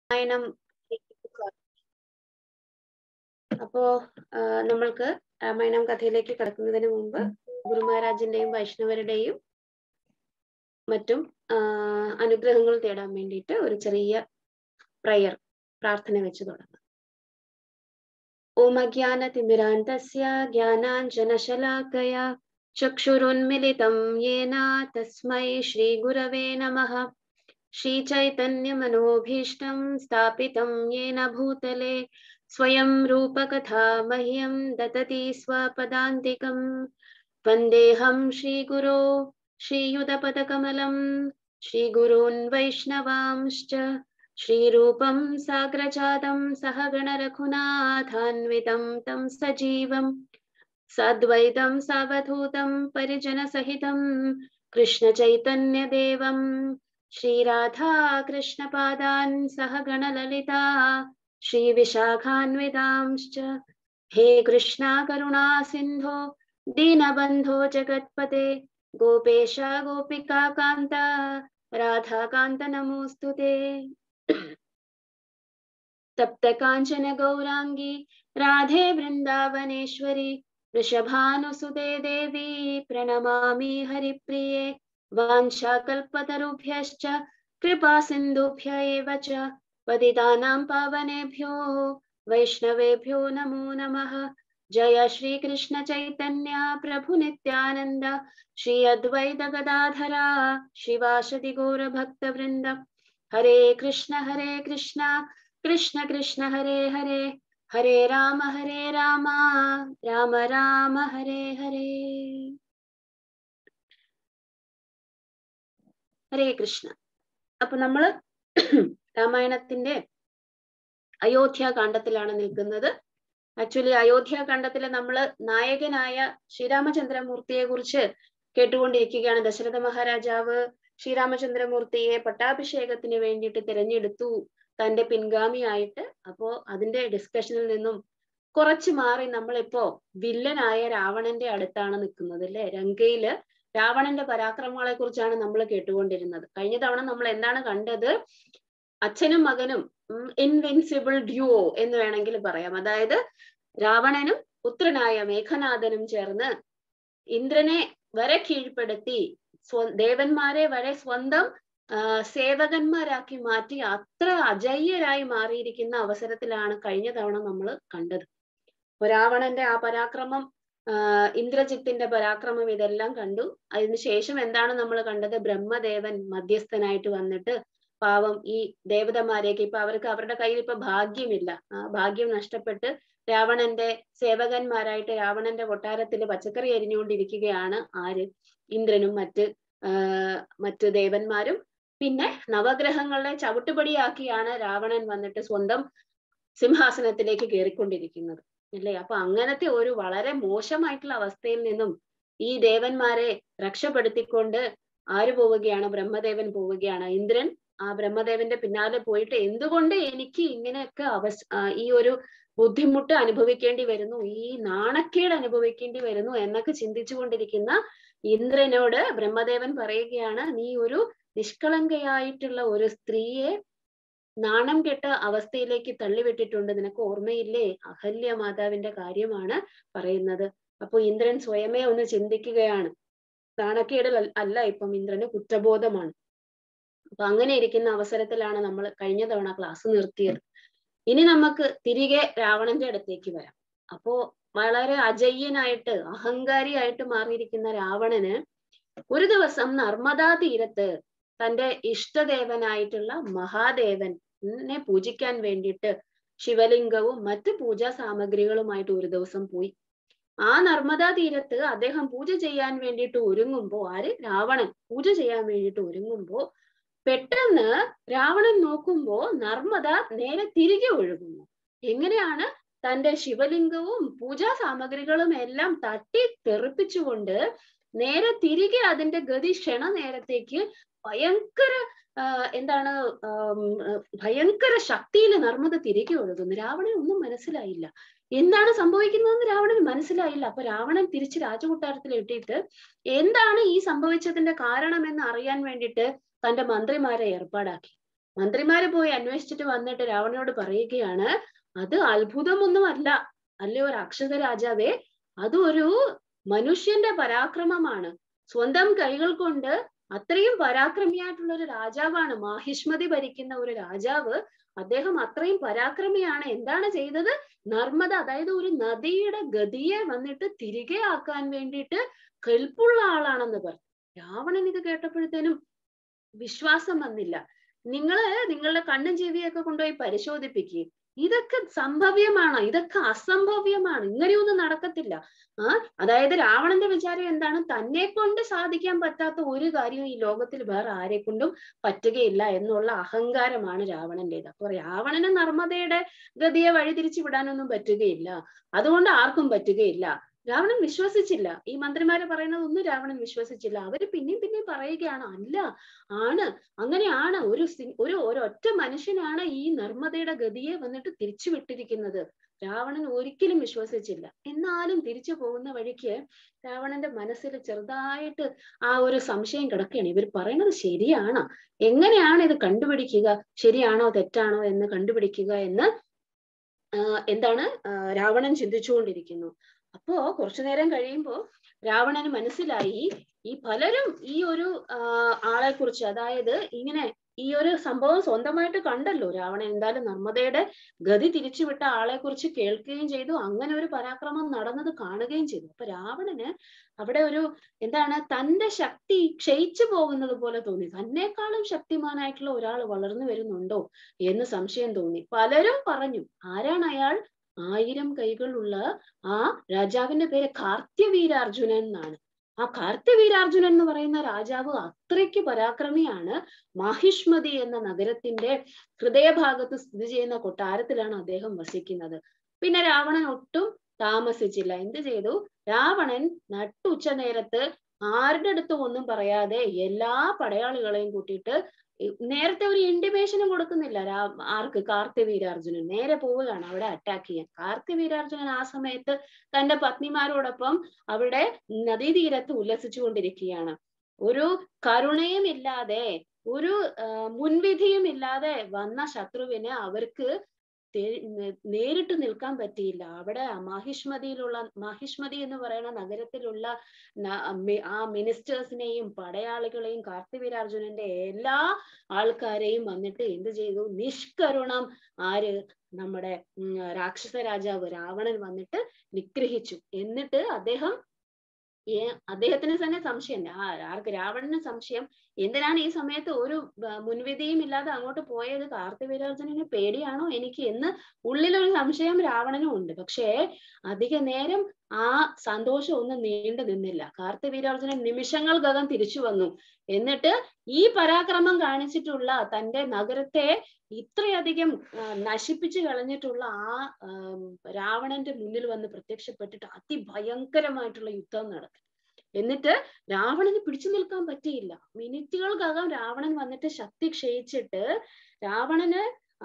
രാമായണം അപ്പോ ആ, നമ്മൾക്ക് രാമായണം കഥയിലേക്ക് കടക്കുന്നതിന് മുമ്പ് ഗുരു മഹാരാജിന്റെയും വൈഷ്ണവരുടെയും മറ്റും ആ, അനുഗ്രഹങ്ങൾ തേടാൻ വേണ്ടിയിട്ട് ഒരു ചെറിയ പ്രയർ പ്രാർത്ഥന വെച്ച് തുടങ്ങാം ഓം അജ്ഞാനതിമിരാന്തസ്യ ജ്ഞാനാഞ്ജനശലാകയ ചക്ഷുരുന്മിലിതം യേന തസ്മൈ ശ്രീഗുരവേ നമഃ श्रीचैतन्यमनोभीष्टं स्थापितं येन भूतले स्वयं रूपकथा मह्यं ददति स्वपदान्तिकम् वन्देऽहं श्रीगुरो श्रीयुतपदकमलं श्रीगुरून् वैष्णवांश्च श्रीरूपं साग्रजातं सहगणरघुनाथान्वितं तं सजीवम् सद्वैतं सावधूतं परिजनसहितं कृष्णचैतन्यदेवम् श्रीराधा कृष्णपादान् सह गणललिता श्रीविशाखान्वितांश्च हे कृष्णा करुणा सिन्धो दीनबन्धो जगत्पते गोपेश गोपिका कान्त राधाकान्त नमोऽस्तु ते तप्तकाञ्चन गौराङ्गी राधे वृन्दावनेश्वरी वृषभानुसुते देवी प्रणमामि हरिप्रिये वाञ्छाकल्पतरुभ्यश्च कृपा सिन्धुभ्य एव च पतितानां पावनेभ्यो वैष्णवेभ्यो नमो नमः जय श्रीकृष्ण चैतन्य प्रभु नित्यानन्द श्री अद्वैत गदाधरा शिवाशति गौरभक्तवृन्द हरे कृष्ण हरे कृष्ण कृष्ण कृष्ण हरे हरे हरे राम हरे राम राम राम हरे हरे ഹരേ കൃഷ്ണ അപ്പൊ നമ്മള് രാമായണത്തിന്റെ അയോധ്യ കാണ്ഡത്തിലാണ് നിൽക്കുന്നത് ആക്ച്വലി അയോധ്യ കാണ്ഡത്തില് നമ്മള് നായകനായ ശ്രീരാമചന്ദ്രമൂർത്തിയെ കുറിച്ച് കേട്ടുകൊണ്ടിരിക്കുകയാണ് ദശരഥ മഹാരാജാവ് ശ്രീരാമചന്ദ്രമൂർത്തിയെ പട്ടാഭിഷേകത്തിന് വേണ്ടിയിട്ട് തിരഞ്ഞെടുത്തു തന്റെ പിൻഗാമിയായിട്ട് അപ്പോ അതിന്റെ ഡിസ്കഷനിൽ നിന്നും കുറച്ച് മാറി നമ്മളിപ്പോ വില്ലനായ രാവണന്റെ അടുത്താണ് നിൽക്കുന്നത് അല്ലെ ലങ്കയില് രാവണന്റെ പരാക്രമങ്ങളെ കുറിച്ചാണ് നമ്മൾ കേട്ടുകൊണ്ടിരുന്നത് കഴിഞ്ഞ തവണ നമ്മൾ എന്താണ് കണ്ടത് അച്ഛനും മകനും ഇൻവിൻസിബിൾ ഡ്യുവോ എന്ന് വേണമെങ്കിൽ പറയാം അതായത് രാവണനും പുത്രനായ മേഘനാഥനും ചേർന്ന് ഇന്ദ്രനെ വരെ കീഴ്പ്പെടുത്തി സ്വ ദേവന്മാരെ വരെ സ്വന്തം ആ, സേവകന്മാരാക്കി മാറ്റി അത്ര അജയ്യരായി മാറിയിരിക്കുന്ന അവസരത്തിലാണ് കഴിഞ്ഞ തവണ നമ്മൾ കണ്ടത് അപ്പൊ രാവണന്റെ ആ പരാക്രമം ആഹ് ഇന്ദ്രജിത്തിന്റെ പരാക്രമം ഇതെല്ലാം കണ്ടു അതിനുശേഷം എന്താണ് നമ്മൾ കണ്ടത് ബ്രഹ്മദേവൻ മധ്യസ്ഥനായിട്ട് വന്നിട്ട് പാവം ഈ ദേവതമാരേക്ക് ഇപ്പൊ അവർക്ക് അവരുടെ കയ്യിൽ ഇപ്പൊ ഭാഗ്യമില്ല ആ ഭാഗ്യം നഷ്ടപ്പെട്ട് രാവണന്റെ സേവകന്മാരായിട്ട് രാവണന്റെ കൊട്ടാരത്തിൽ പച്ചക്കറി എരിഞ്ഞുകൊണ്ടിരിക്കുകയാണ് ആര് ഇന്ദ്രനും മറ്റ് ആഹ് മറ്റ് ദേവന്മാരും പിന്നെ നവഗ്രഹങ്ങളെ ചവിട്ടുപടിയാക്കിയാണ് രാവണൻ വന്നിട്ട് സ്വന്തം സിംഹാസനത്തിലേക്ക് കയറിക്കൊണ്ടിരിക്കുന്നത് അല്ലേ അപ്പൊ അങ്ങനത്തെ ഒരു വളരെ മോശമായിട്ടുള്ള അവസ്ഥയിൽ നിന്നും ഈ ദേവന്മാരെ രക്ഷപ്പെടുത്തിക്കൊണ്ട് ആര് പോവുകയാണ് ബ്രഹ്മദേവൻ പോവുകയാണ് ഇന്ദ്രൻ ആ ബ്രഹ്മദേവന്റെ പിന്നാലെ പോയിട്ട് എന്തുകൊണ്ട് എനിക്ക് ഇങ്ങനെയൊക്കെ അവസ് ആ, ഈ ഒരു ബുദ്ധിമുട്ട് അനുഭവിക്കേണ്ടി വരുന്നു ഈ നാണക്കേട് അനുഭവിക്കേണ്ടി വരുന്നു എന്നൊക്കെ ചിന്തിച്ചുകൊണ്ടിരിക്കുന്ന ഇന്ദ്രനോട് ബ്രഹ്മദേവൻ പറയുകയാണ് നീ ഒരു നിഷ്കളങ്കയായിട്ടുള്ള ഒരു സ്ത്രീയെ നാണം കെട്ട അവസ്ഥയിലേക്ക് തള്ളിവിട്ടിട്ടുണ്ട് നിനക്ക് ഓർമ്മയില്ലേ അഹല്യ മാതാവിന്റെ കാര്യമാണ് പറയുന്നത് അപ്പൊ ഇന്ദ്രൻ സ്വയമേ ഒന്ന് ചിന്തിക്കുകയാണ് നാണക്കേട് അല്ല ഇപ്പം ഇന്ദ്രന് കുറ്റബോധമാണ് അപ്പൊ അങ്ങനെ ഇരിക്കുന്ന അവസരത്തിലാണ് നമ്മൾ കഴിഞ്ഞ തവണ ക്ലാസ് നിർത്തിയത് ഇനി നമുക്ക് തിരികെ രാവണന്റെ അടുത്തേക്ക് വരാം അപ്പോ വളരെ അജയ്യനായിട്ട് അഹങ്കാരിയായിട്ട് മാറിയിരിക്കുന്ന രാവണന് ഒരു ദിവസം നർമ്മദാ തീരത്ത് തന്റെ ഇഷ്ടദേവനായിട്ടുള്ള മഹാദേവൻ നെ പൂജിക്കാൻ വേണ്ടിയിട്ട് ശിവലിംഗവും മറ്റു പൂജാ സാമഗ്രികളുമായിട്ട് ഒരു ദിവസം പോയി ആ നർമ്മദാ തീരത്ത് അദ്ദേഹം പൂജ ചെയ്യാൻ വേണ്ടിയിട്ട് ഒരുങ്ങുമ്പോ ആര് രാവണൻ പൂജ ചെയ്യാൻ വേണ്ടിയിട്ട് ഒരുങ്ങുമ്പോ പെട്ടെന്ന് രാവണൻ നോക്കുമ്പോ നർമ്മദ നേരെ തിരികെ ഒഴുകുന്നു എങ്ങനെയാണ് തന്റെ ശിവലിംഗവും പൂജാ സാമഗ്രികളും എല്ലാം തട്ടി തെറിപ്പിച്ചുകൊണ്ട് നേരെ തിരികെ അതിന്റെ ഗതി ക്ഷണ നേരത്തേക്ക് ഭയങ്കര ആ, എന്താണ് ആം, ആ, ഭയങ്കര ശക്തിയിൽ നർമ്മദ തിരികെ ഒഴുകുന്നു രാവണൻ ഒന്നും മനസ്സിലായില്ല എന്താണ് സംഭവിക്കുന്നതെന്ന് രാവണന് മനസ്സിലായില്ല അപ്പൊ രാവണൻ തിരിച്ച് രാജകൊട്ടാരത്തിൽ ഇട്ടിട്ട് എന്താണ് ഈ സംഭവിച്ചതിന്റെ കാരണം എന്ന് അറിയാൻ വേണ്ടിയിട്ട് തന്റെ മന്ത്രിമാരെ ഏർപ്പാടാക്കി മന്ത്രിമാര് പോയി അന്വേഷിച്ചിട്ട് വന്നിട്ട് രാവണനോട് പറയുകയാണ് അത് അത്ഭുതമൊന്നുമല്ല അല്ലയോ രാക്ഷസ രാജാവേ അത് ഒരു മനുഷ്യന്റെ പരാക്രമമാണ് സ്വന്തം കൈകൾ കൊണ്ട് അത്രയും പരാക്രമിയായിട്ടുള്ള ഒരു രാജാവാണ് മാഹിഷ്മതി ഭരിക്കുന്ന ഒരു രാജാവ് അദ്ദേഹം അത്രയും പരാക്രമിയാണ് എന്താണ് ചെയ്തത് നർമ്മദ അതായത് ഒരു നദിയുടെ ഗതിയെ വന്നിട്ട് തിരികെ ആക്കാൻ വേണ്ടിയിട്ട് കെൽപ്പുള്ള ആളാണെന്ന് പറഞ്ഞു രാവണൻ ഇത് കേട്ടപ്പോഴത്തേനും വിശ്വാസം വന്നില്ല നിങ്ങള് നിങ്ങളുടെ കണ്ണും ചെവിയൊക്കെ കൊണ്ടുപോയി പരിശോധിപ്പിക്കുക ഇതൊക്കെ സംഭവ്യമാണ് ഇതൊക്കെ അസംഭവ്യമാണ് ഇങ്ങനെയൊന്നും നടക്കത്തില്ല ആ അതായത് രാവണന്റെ വിചാരം എന്താണ് തന്നെ കൊണ്ട് സാധിക്കാൻ പറ്റാത്ത ഒരു കാര്യവും ഈ ലോകത്തിൽ വേറെ ആരെ കൊണ്ടും പറ്റുകയില്ല എന്നുള്ള അഹങ്കാരമാണ് രാവണന്റേത് അപ്പൊ രാവണന് നർമ്മദയുടെ ഗതിയെ വഴിതിരിച്ചു വിടാനൊന്നും പറ്റുകയില്ല അതുകൊണ്ട് ആർക്കും പറ്റുകയില്ല രാവണൻ വിശ്വസിച്ചില്ല ഈ മന്ത്രിമാര് പറയുന്നതൊന്നും രാവണൻ വിശ്വസിച്ചില്ല അവര് പിന്നെയും പിന്നെയും പറയുകയാണ് അല്ല ആണ് അങ്ങനെയാണ് ഒരു ഒരു ഒരൊറ്റ മനുഷ്യനാണ് ഈ നർമ്മദയുടെ ഗതിയെ വന്നിട്ട് തിരിച്ചു വിട്ടിരിക്കുന്നത് രാവണൻ ഒരിക്കലും വിശ്വസിച്ചില്ല എന്നാലും തിരിച്ചു പോകുന്ന വഴിക്ക് രാവണന്റെ മനസ്സിൽ ചെറുതായിട്ട് ആ ഒരു സംശയം കിടക്കുകയാണ് ഇവർ പറയുന്നത് ശരിയാണോ എങ്ങനെയാണ് ഇത് കണ്ടുപിടിക്കുക ശരിയാണോ തെറ്റാണോ എന്ന് കണ്ടുപിടിക്കുക എന്ന് എന്താണ് രാവണൻ ചിന്തിച്ചുകൊണ്ടിരിക്കുന്നു അപ്പോ കുറച്ചു നേരം കഴിയുമ്പോ രാവണന് മനസ്സിലായി ഈ പലരും ഈ ഒരു ആളെ കുറിച്ച് അതായത് ഇങ്ങനെ ഈ ഒരു സംഭവം സ്വന്തമായിട്ട് കണ്ടല്ലോ രാവണൻ എന്തായാലും നർമ്മദയുടെ ഗതി തിരിച്ചുവിട്ട ആളെ കുറിച്ച് കേൾക്കുകയും ചെയ്തു അങ്ങനെ ഒരു പരാക്രമം നടന്നത് കാണുകയും ചെയ്തു അപ്പൊ രാവണന് അവിടെ ഒരു എന്താണ് തന്റെ ശക്തി ക്ഷയിച്ചു പോകുന്നത് പോലെ തോന്നി തന്നെക്കാളും ശക്തിമാനായിട്ടുള്ള ഒരാൾ വളർന്നു വരുന്നുണ്ടോ എന്ന് സംശയം തോന്നി പലരും പറഞ്ഞു ആരാണ് അയാൾ ആയിരം കൈകളുള്ള ആ രാജാവിന്റെ പേര് കാർത്യവീരാർജുനൻ എന്നാണ് ആ കാർത്യവീരാർജുനൻ എന്ന് പറയുന്ന രാജാവ് അത്രയ്ക്ക് പരാക്രമിയാണ് മാഹിഷ്മതി എന്ന നഗരത്തിന്റെ ഹൃദയഭാഗത്ത് സ്ഥിതി ചെയ്യുന്ന കൊട്ടാരത്തിലാണ് അദ്ദേഹം വസിക്കുന്നത് പിന്നെ രാവണൻ ഒട്ടും താമസിച്ചില്ല എന്ത് ചെയ്തു രാവണൻ നട്ടുച്ച നേരത്ത് ആരുടെ അടുത്തും ഒന്നും പറയാതെ എല്ലാ പടയാളികളെയും കൂട്ടിയിട്ട് നേരത്തെ ഒരു ഇന്റിമേഷനും കൊടുക്കുന്നില്ല രാ ആർക്ക് കാർത്തിവീരാർജുനൻ നേരെ പോവുകയാണ് അവിടെ അറ്റാക്ക് ചെയ്യാൻ കാർത്തിവീരാർജുനൻ ആ സമയത്ത് തന്റെ പത്നിമാരോടൊപ്പം അവിടെ നദീതീരത്ത് ഉല്ലസിച്ചു കൊണ്ടിരിക്കുകയാണ് ഒരു കരുണയും ഇല്ലാതെ ഒരു മുൻവിധിയും ഇല്ലാതെ വന്ന ശത്രുവിന് അവർക്ക് നേരിട്ട് നിൽക്കാൻ പറ്റിയില്ല അവിടെ മാഹിഷ്മതിയിലുള്ള മാഹിഷ്മതി എന്ന് പറയുന്ന നഗരത്തിലുള്ള ആ മിനിസ്റ്റേഴ്സിനെയും പടയാളികളെയും കാർത്തിവീരാർജുനന്റെ എല്ലാ ആൾക്കാരെയും വന്നിട്ട് എന്ത് ചെയ്തു നിഷ്കരുണം ആര് നമ്മുടെ രാക്ഷസ രാജാവ് രാവണൻ വന്നിട്ട് നിഗ്രഹിച്ചു എന്നിട്ട് അദ്ദേഹം അദ്ദേഹത്തിന് തന്നെ സംശയം ആർക്ക് രാവണന് സംശയം എന്തിനാണ് ഈ സമയത്ത് ഒരു മുൻവിധിയും ഇല്ലാതെ അങ്ങോട്ട് പോയത് കാർത്തിവീരാർജുനന് പേടിയാണോ എനിക്ക് എന്ന് ഉള്ളിലൊരു സംശയം രാവണനും ഉണ്ട് പക്ഷേ അധിക നേരം ആ സന്തോഷം ഒന്നും നീണ്ടു നിന്നില്ല കാർത്തിവീരാർജുനൻ നിമിഷങ്ങൾക്കകം തിരിച്ചു വന്നു എന്നിട്ട് ഈ പരാക്രമം കാണിച്ചിട്ടുള്ള തന്റെ നഗരത്തെ ഇത്രയധികം നശിപ്പിച്ചു കളഞ്ഞിട്ടുള്ള ആ രാവണന്റെ മുന്നിൽ വന്ന് പ്രത്യക്ഷപ്പെട്ടിട്ട് അതിഭയങ്കരമായിട്ടുള്ള യുദ്ധം നടത്തി എന്നിട്ട് രാവണന് പിടിച്ചു നിൽക്കാൻ പറ്റിയില്ല മിനിറ്റുകൾക്കകം രാവണൻ വന്നിട്ട് ശക്തി ക്ഷയിച്ചിട്ട് രാവണന്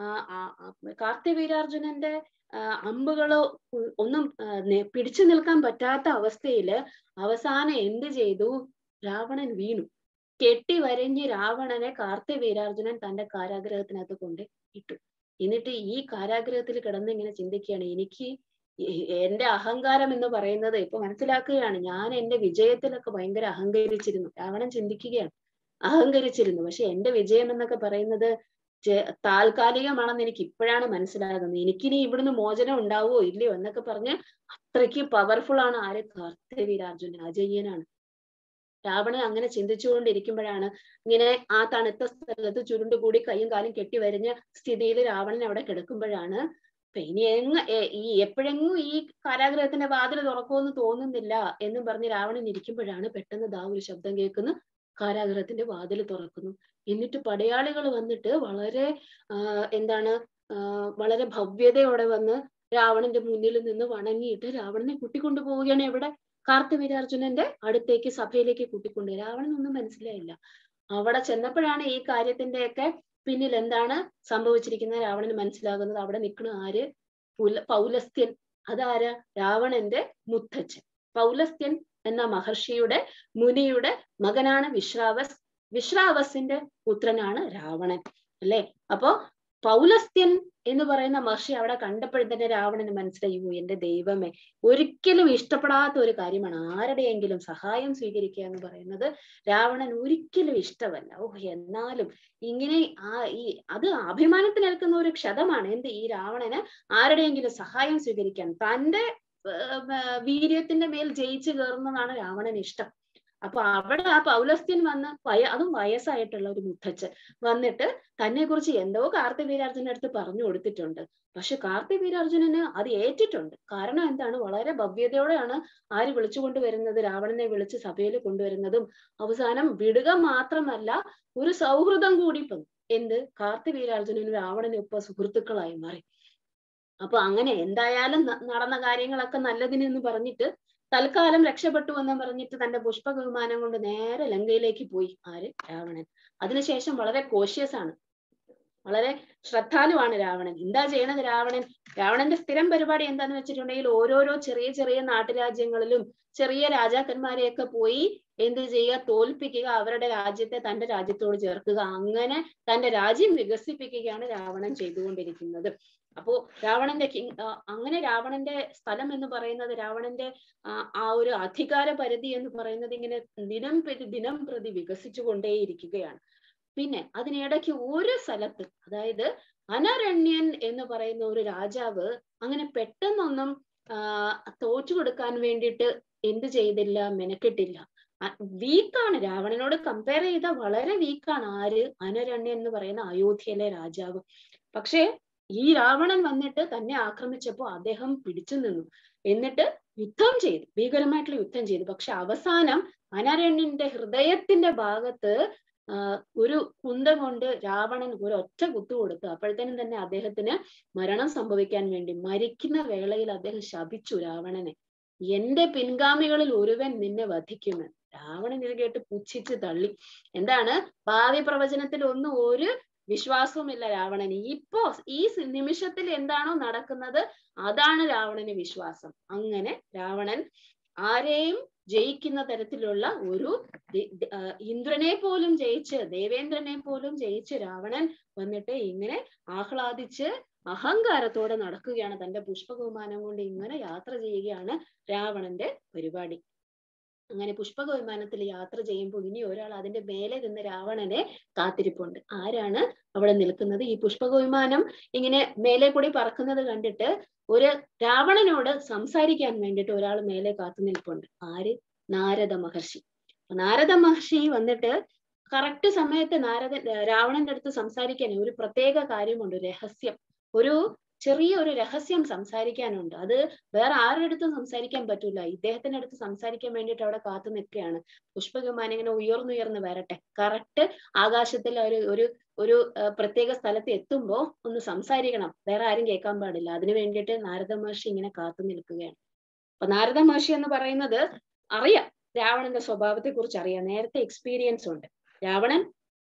കാർത്തിവീരാർജുനന്റെ അമ്പുകളോ ഒന്നും പിടിച്ചു നിൽക്കാൻ പറ്റാത്ത അവസ്ഥയില് അവസാനം എന്ത് ചെയ്തു രാവണൻ വീണു കെട്ടി വരഞ്ഞ് രാവണനെ കാർത്തിവീരാർജുനൻ തന്റെ കാരാഗ്രഹത്തിനകത്ത് കൊണ്ട് ഇട്ടു എന്നിട്ട് ഈ കാരാഗ്രഹത്തിൽ കിടന്ന് ഇങ്ങനെ ചിന്തിക്കുകയാണ് എനിക്ക് എന്റെ അഹങ്കാരം എന്ന് പറയുന്നത് ഇപ്പൊ മനസ്സിലാക്കുകയാണ് ഞാൻ എന്റെ വിജയത്തിലൊക്കെ ഭയങ്കര അഹങ്കരിച്ചിരുന്നു രാവണൻ ചിന്തിക്കുകയാണ് അഹങ്കരിച്ചിരുന്നു പക്ഷെ എന്റെ വിജയം എന്നൊക്കെ പറയുന്നത് താൽക്കാലികമാണെന്ന് എനിക്ക് ഇപ്പോഴാണ് മനസ്സിലാകുന്നത് എനിക്കിനി ഇവിടുന്ന് മോചനം ഉണ്ടാവോ ഇല്ലയോ എന്നൊക്കെ പറഞ്ഞ് അത്രയ്ക്ക് പവർഫുൾ ആണ് ആര് കാർത്തിവീരാർജുനൻ അജയ്യനാണ് രാവണൻ അങ്ങനെ ചിന്തിച്ചുകൊണ്ടിരിക്കുമ്പോഴാണ് ഇങ്ങനെ ആ തണുത്ത സ്ഥലത്ത് ചുരുണ്ടുകൂടി കൈയും കാലും കെട്ടി വരിഞ്ഞ സ്ഥിതിയിൽ രാവണൻ അവിടെ കിടക്കുമ്പോഴാണ് ഇനി എങ്ങ ഈ എപ്പോഴെങ്ങും ഈ കാരാഗ്രഹത്തിന്റെ വാതിൽ തുറക്കുമെന്ന് തോന്നുന്നില്ല എന്നും പറഞ്ഞ് രാവണൻ ഇരിക്കുമ്പോഴാണ് പെട്ടെന്ന് ദാ ഒരു ശബ്ദം കേൾക്കുന്നു കാരാഗ്രഹത്തിന്റെ വാതിൽ തുറക്കുന്നു എന്നിട്ട് പടയാളികൾ വന്നിട്ട് വളരെ എന്താണ് വളരെ ഭവ്യതയോടെ വന്ന് രാവണന്റെ മുന്നിൽ നിന്ന് വണങ്ങിയിട്ട് രാവണനെ കൂട്ടിക്കൊണ്ടു പോവുകയാണ് എവിടെ കാർത്തിവീരാർജുനന്റെ അടുത്തേക്ക് സഭയിലേക്ക് കൂട്ടിക്കൊണ്ട് രാവണനൊന്നും മനസ്സിലായില്ല അവിടെ ചെന്നപ്പോഴാണ് ഈ കാര്യത്തിന്റെയൊക്കെ പിന്നിൽ എന്താണ് സംഭവിച്ചിരിക്കുന്നത് രാവണന് മനസ്സിലാകുന്നത് അവിടെ നിൽക്കുന്ന ആര് പുല പൗലസ്ത്യൻ അതാര് രാവണന്റെ മുത്തച്ഛൻ പൗലസ്ത്യൻ എന്ന മഹർഷിയുടെ മുനിയുടെ മകനാണ് വിശ്രാവസ് വിശ്രാവസിന്റെ പുത്രനാണ് രാവണൻ അല്ലെ അപ്പോ പൗലസ്ത്യൻ എന്ന് പറയുന്ന മഹർഷി അവിടെ കണ്ടപ്പോഴത്തന്നെ രാവണന് മനസ്സിലായി "ഓ, എന്റെ ദൈവമേ ഒരിക്കലും ഇഷ്ടപ്പെടാത്ത ഒരു കാര്യമാണ് ആരുടെയെങ്കിലും സഹായം സ്വീകരിക്കുക എന്ന് പറയുന്നത് രാവണൻ ഒരിക്കലും ഇഷ്ടമല്ല ഓ എന്നാലും ഇങ്ങനെ ആ ഈ അത് അഭിമാനത്തിനേൽക്കുന്ന ഒരു ക്ഷതമാണ് എന്ത് ഈ രാവണന് ആരുടെയെങ്കിലും സഹായം സ്വീകരിക്കാൻ തന്റെ ഏർ, ഏർ, വീര്യത്തിന്റെ മേൽ ജയിച്ചു കയറുന്നതാണ് രാവണന് ഇഷ്ടം അപ്പൊ അവിടെ ആ പൗലസ്ത്യൻ വന്ന് വയ അതും വയസ്സായിട്ടുള്ള ഒരു മുത്തച്ഛൻ വന്നിട്ട് തന്നെ കുറിച്ച് എന്തോ കാർത്തി വീരാർജുന അടുത്ത് പറഞ്ഞു കൊടുത്തിട്ടുണ്ട് പക്ഷെ കാർത്തി വീരാർജുനന് അത് ഏറ്റിട്ടുണ്ട് കാരണം എന്താണ് വളരെ ഭവ്യതയോടെയാണ് ആര് വിളിച്ചുകൊണ്ട് വരുന്നത് രാവണനെ വിളിച്ച് സഭയിൽ കൊണ്ടുവരുന്നതും അവസാനം വിടുക മാത്രമല്ല ഒരു സൗഹൃദം കൂടി ഇപ്പം എന്ത് കാർത്തി വീരാർജുനനും രാവണനും ഇപ്പൊ സുഹൃത്തുക്കളായി മാറി അപ്പൊ അങ്ങനെ എന്തായാലും ന- നടന്ന കാര്യങ്ങളൊക്കെ നല്ലതിനെന്ന് പറഞ്ഞിട്ട് തൽക്കാലം രക്ഷപ്പെട്ടു എന്ന് പറഞ്ഞിട്ട് തന്റെ പുഷ്പക വിമാനം കൊണ്ട് നേരെ ലങ്കയിലേക്ക് പോയി ആര് രാവണൻ അതിനുശേഷം വളരെ കോഷ്യസ് ആണ് വളരെ ശ്രദ്ധാലുവാണ് രാവണൻ എന്താ ചെയ്യണത് രാവണൻ രാവണന്റെ സ്ഥിരം പരിപാടി എന്താന്ന് വെച്ചിട്ടുണ്ടെങ്കിൽ ഓരോരോ ചെറിയ ചെറിയ നാട്ടുരാജ്യങ്ങളിലും ചെറിയ രാജാക്കന്മാരെയൊക്കെ പോയി എന്ത് ചെയ്യുക തോൽപ്പിക്കുക അവരുടെ രാജ്യത്തെ തന്റെ രാജ്യത്തോട് ചേർക്കുക അങ്ങനെ തന്റെ രാജ്യം വികസിപ്പിക്കുകയാണ് രാവണൻ ചെയ്തുകൊണ്ടിരിക്കുന്നത് അപ്പോ രാവണന്റെ കിങ് അങ്ങനെ രാവണന്റെ സ്ഥലം എന്ന് പറയുന്നത് രാവണന്റെ ആ ആ ഒരു അധികാര പരിധി എന്ന് പറയുന്നത് ഇങ്ങനെ ദിനം പ്രതി ദിനം പ്രതി വികസിച്ചു കൊണ്ടേയിരിക്കുകയാണ് പിന്നെ അതിനിടയ്ക്ക് ഒരു സ്ഥലത്ത് അതായത് അനരണ്യൻ എന്ന് പറയുന്ന ഒരു രാജാവ് അങ്ങനെ പെട്ടെന്നൊന്നും ആ തോറ്റു കൊടുക്കാൻ വേണ്ടിയിട്ട് എന്ത് ചെയ്തില്ല മെനക്കെട്ടില്ല വീക്കാണ് രാവണനോട് കമ്പയർ ചെയ്ത വളരെ വീക്കാണ് ആര് അനരണ്യൻ എന്ന് പറയുന്ന അയോധ്യയിലെ രാജാവ് പക്ഷേ ഈ രാവണൻ വന്നിട്ട് തന്നെ ആക്രമിച്ചപ്പോ അദ്ദേഹം പിടിച്ചു നിന്നു എന്നിട്ട് യുദ്ധം ചെയ്തു ഭീകരമായിട്ടുള്ള യുദ്ധം ചെയ്തു പക്ഷെ അവസാനം അനരണ്യന്റെ ഹൃദയത്തിന്റെ ഭാഗത്ത് ആ ഒരു കുന്തം കൊണ്ട് രാവണൻ ഒരു ഒറ്റ കുത്തു കൊടുത്തു അപ്പോഴത്തേനും തന്നെ അദ്ദേഹത്തിന് മരണം സംഭവിക്കാൻ വേണ്ടി മരിക്കുന്ന വേളയിൽ അദ്ദേഹം ശപിച്ചു രാവണനെ എന്റെ പിൻഗാമികളിൽ ഒരുവൻ നിന്നെ വധിക്കുമെന്ന് രാവണൻ ഇത് കേട്ട് പുച്ഛിച്ച് തള്ളി എന്താണ് ഭാവി പ്രവചനത്തിൽ ഒന്നും ഒരു വിശ്വാസവുമില്ല രാവണന് ഇപ്പോ ഈ സി- നിമിഷത്തിൽ എന്താണോ നടക്കുന്നത് അതാണ് രാവണന് വിശ്വാസം അങ്ങനെ രാവണൻ ആരെയും ജയിക്കുന്ന തരത്തിലുള്ള ഒരു ദി- ദി- ആ, ഇന്ദ്രനെ പോലും ജയിച്ച് ദേവേന്ദ്രനെ പോലും ജയിച്ച് രാവണൻ വന്നിട്ട് ഇങ്ങനെ ആഹ്ലാദിച്ച് അഹങ്കാരത്തോടെ നടക്കുകയാണ് തന്റെ പുഷ്പകുമാനം കൊണ്ട് ഇങ്ങനെ യാത്ര ചെയ്യുകയാണ് രാവണന്റെ പരിപാടി അങ്ങനെ പുഷ്പക വിമാനത്തിൽ യാത്ര ചെയ്യുമ്പോൾ ഇനി ഒരാൾ അതിന്റെ മേലെ നിന്ന് രാവണനെ കാത്തിരിപ്പുണ്ട് ആരാണ് അവിടെ നിൽക്കുന്നത് ഈ പുഷ്പക വിമാനം ഇങ്ങനെ മേലെ കൂടി പറക്കുന്നത് കണ്ടിട്ട് ഒരു രാവണനോട് സംസാരിക്കാൻ വേണ്ടിയിട്ട് ഒരാൾ മേലെ കാത്തു നിൽപ്പുണ്ട് ആര് നാരദ മഹർഷി അപ്പൊ നാരദ മഹർഷി വന്നിട്ട് കറക്റ്റ് സമയത്ത് നാരദൻ രാവണന്റെ അടുത്ത് സംസാരിക്കാൻ ഒരു പ്രത്യേക കാര്യമുണ്ട് രഹസ്യം ഒരു ചെറിയ ഒരു രഹസ്യം സംസാരിക്കാനുണ്ട് അത് വേറെ ആരുടെ അടുത്തും സംസാരിക്കാൻ പറ്റൂല ഇദ്ദേഹത്തിന്റെ അടുത്ത് സംസാരിക്കാൻ വേണ്ടിയിട്ട് അവിടെ കാത്തു നിൽക്കുകയാണ് പുഷ്പവിമാനം ഇങ്ങനെ ഉയർന്നുയർന്ന് വരട്ടെ കറക്റ്റ് ആകാശത്തിൽ ഒരു ഒരു ഒരു ആ, പ്രത്യേക സ്ഥലത്ത് എത്തുമ്പോ ഒന്ന് സംസാരിക്കണം വേറെ ആരും കേൾക്കാൻ പാടില്ല അതിനു വേണ്ടിയിട്ട് നാരദ മഹർഷി ഇങ്ങനെ കാത്തു നിൽക്കുകയാണ് അപ്പൊ നാരദ മഹർഷി എന്ന് പറയുന്നത് അറിയാം രാവണന്റെ സ്വഭാവത്തെ കുറിച്ച് അറിയാം നേരത്തെ എക്സ്പീരിയൻസ് ഉണ്ട് രാവണൻ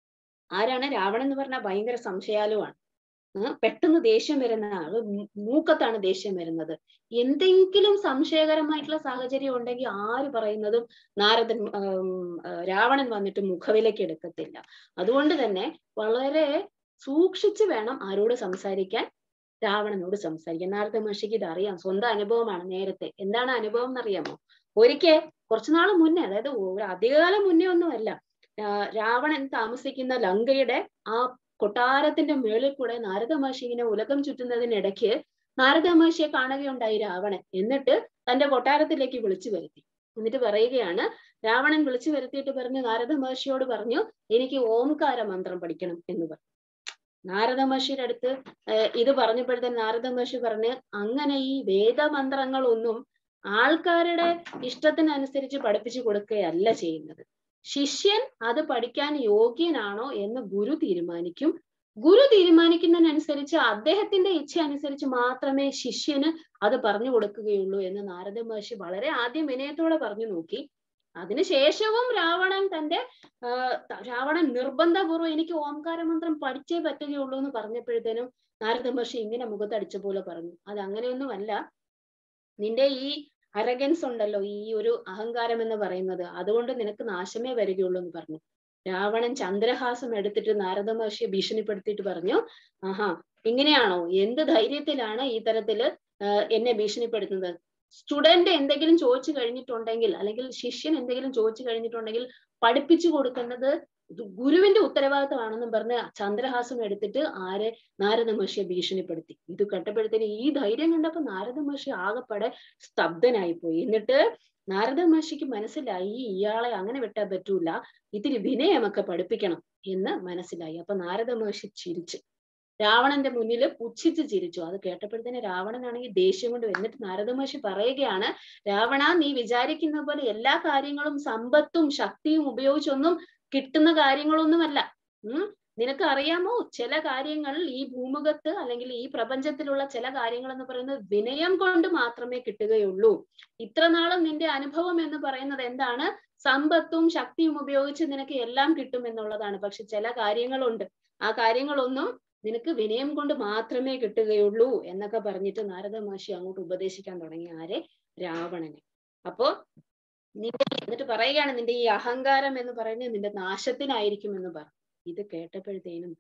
ആരാണ് രാവണൻ എന്ന് പറഞ്ഞാൽ ഭയങ്കര സംശയാലുവാണ് ഉം, പെട്ടെന്ന് ദേഷ്യം വരുന്ന ആള് മൂ- മൂക്കത്താണ് ദേഷ്യം വരുന്നത് എന്തെങ്കിലും സംശയകരമായിട്ടുള്ള സാഹചര്യം ഉണ്ടെങ്കിൽ ആര് പറയുന്നതും നാരദൻ ഉം, ആ, രാവണൻ വന്നിട്ട് മുഖവിലേക്ക് എടുക്കത്തില്ല അതുകൊണ്ട് തന്നെ വളരെ സൂക്ഷിച്ച് വേണം ആരോട് സംസാരിക്കാൻ രാവണനോട് സംസാരിക്കാൻ നാരദ മഹർഷിക്ക് ഇത് അറിയാം സ്വന്തം അനുഭവമാണ് നേരത്തെ എന്താണ് അനുഭവം എന്നറിയാമോ ഒരിക്കൽ കുറച്ചുനാൾ മുന്നേ അതായത് ഒരു അധികകാലം മുന്നേ ഒന്നുമല്ല ആ, രാവണൻ താമസിക്കുന്ന ലങ്കയുടെ ആ കൊട്ടാരത്തിന്റെ മേളിൽ കൂടെ നാരദ മഹർഷി ഇങ്ങനെ ഉലകം ചുറ്റുന്നതിനിടയ്ക്ക് നാരദ മഹർഷിയെ കാണുകയുണ്ടായി രാവണൻ എന്നിട്ട് തന്റെ കൊട്ടാരത്തിലേക്ക് വിളിച്ചു വരുത്തി എന്നിട്ട് പറയുകയാണ് രാവണൻ വിളിച്ചു വരുത്തിയിട്ട് പറഞ്ഞു നാരദ മഹർഷിയോട് പറഞ്ഞു എനിക്ക് ഓംകാര മന്ത്രം പഠിക്കണം എന്ന് പറഞ്ഞു നാരദ മഹർഷിയുടെ അടുത്ത് ഏർ ഇത് പറഞ്ഞപ്പോഴത്തേന് നാരദ മഹർഷി പറഞ്ഞ് അങ്ങനെ ഈ വേദമന്ത്രങ്ങളൊന്നും ആൾക്കാരുടെ ഇഷ്ടത്തിനനുസരിച്ച് പഠിപ്പിച്ചു കൊടുക്കുകയല്ല ചെയ്യുന്നത് ശിഷ്യൻ അത് പഠിക്കാൻ യോഗ്യനാണോ എന്ന് ഗുരു തീരുമാനിക്കും ഗുരു തീരുമാനിക്കുന്നതിനനുസരിച്ച് അദ്ദേഹത്തിന്റെ ഇച്ഛ അനുസരിച്ച് മാത്രമേ ശിഷ്യന് അത് പറഞ്ഞു കൊടുക്കുകയുള്ളൂ എന്ന് നാരദ മഹർഷി വളരെ ആദ്യം വിനയത്തോടെ പറഞ്ഞു നോക്കി അതിനുശേഷവും രാവണൻ തന്റെ ആ, ത- രാവണൻ നിർബന്ധപൂർവ്വം എനിക്ക് ഓംകാര മന്ത്രം പഠിച്ചേ പറ്റുകയുള്ളൂ എന്ന് പറഞ്ഞപ്പോഴത്തേനും നാരദ മഹർഷി ഇങ്ങനെ മുഖത്തടിച്ച പോലെ പറഞ്ഞു അത് അങ്ങനെയൊന്നുമല്ല നിന്റെ ഈ അരഗൻസ് ഉണ്ടല്ലോ ഈ ഒരു അഹങ്കാരം എന്ന് പറയുന്നത് അതുകൊണ്ട് നിനക്ക് നാശമേ വരികയുള്ളൂ എന്ന് പറഞ്ഞു രാവണൻ ചന്ദ്രഹാസം എടുത്തിട്ട് നാരദ മഹർഷിയെ ഭീഷണിപ്പെടുത്തിയിട്ട് പറഞ്ഞു ആഹാ ഇങ്ങനെയാണോ എന്ത് ധൈര്യത്തിലാണ് ഈ തരത്തില് ആഹ് എന്നെ ഭീഷണിപ്പെടുത്തുന്നത് സ്റ്റുഡന്റ് എന്തെങ്കിലും ചോദിച്ചു കഴിഞ്ഞിട്ടുണ്ടെങ്കിൽ അല്ലെങ്കിൽ ശിഷ്യൻ എന്തെങ്കിലും ചോദിച്ചു കഴിഞ്ഞിട്ടുണ്ടെങ്കിൽ പഠിപ്പിച്ചു കൊടുക്കുന്നത് ഇത് ഗുരുവിന്റെ ഉത്തരവാദിത്തമാണെന്നും പറഞ്ഞ് ചന്ദ്രഹാസം എടുത്തിട്ട് ആരെ നാരദ മഹർഷിയെ ഭീഷണിപ്പെടുത്തി ഇത് കേട്ടപ്പോഴത്തേന് ഈ ധൈര്യം കണ്ടപ്പോ നാരദ മഹർഷി ആകെപ്പാടെ സ്തബ്ധനായി പോയി എന്നിട്ട് നാരദ മഹർഷിക്ക് മനസ്സിലായി ഇയാളെ അങ്ങനെ വിട്ടാൻ പറ്റൂല ഇത്തിരി വിനയമൊക്കെ പഠിപ്പിക്കണം എന്ന് മനസ്സിലായി അപ്പൊ നാരദ മഹർഷി ചിരിച്ചു രാവണന്റെ മുന്നിൽ പുച്ഛിച്ച് ചിരിച്ചു അത് കേട്ടപ്പോഴത്തേന് രാവണനാണെങ്കിൽ ദേഷ്യം കൊണ്ട് എന്നിട്ട് നാരദ മഹർഷി പറയുകയാണ് രാവണ നീ വിചാരിക്കുന്ന പോലെ എല്ലാ കാര്യങ്ങളും സമ്പത്തും ശക്തിയും ഉപയോഗിച്ചൊന്നും കിട്ടുന്ന കാര്യങ്ങളൊന്നുമല്ല ഉം നിനക്ക് അറിയാമോ ചില കാര്യങ്ങൾ ഈ ഭൂമുഖത്ത് അല്ലെങ്കിൽ ഈ പ്രപഞ്ചത്തിലുള്ള ചില കാര്യങ്ങൾ എന്ന് പറയുന്നത് വിനയം കൊണ്ട് മാത്രമേ കിട്ടുകയുള്ളൂ ഇത്ര നാളും നിന്റെ അനുഭവം എന്ന് പറയുന്നത് എന്താണ് സമ്പത്തും ശക്തിയും ഉപയോഗിച്ച് നിനക്ക് എല്ലാം കിട്ടും എന്നുള്ളതാണ് പക്ഷെ ചില കാര്യങ്ങളുണ്ട് ആ കാര്യങ്ങളൊന്നും നിനക്ക് വിനയം കൊണ്ട് മാത്രമേ കിട്ടുകയുള്ളൂ എന്നൊക്കെ പറഞ്ഞിട്ട് നാരദ മഹർഷി അങ്ങോട്ട് ഉപദേശിക്കാൻ തുടങ്ങി ആരെ രാവണനെ അപ്പോ നിന്റെ എന്നിട്ട് പറയുകയാണ് നിന്റെ ഈ അഹങ്കാരം എന്ന് പറയുന്നത് നിന്റെ നാശത്തിനായിരിക്കും എന്ന് പറഞ്ഞു ഇത് കേട്ടപ്പോഴത്തേനും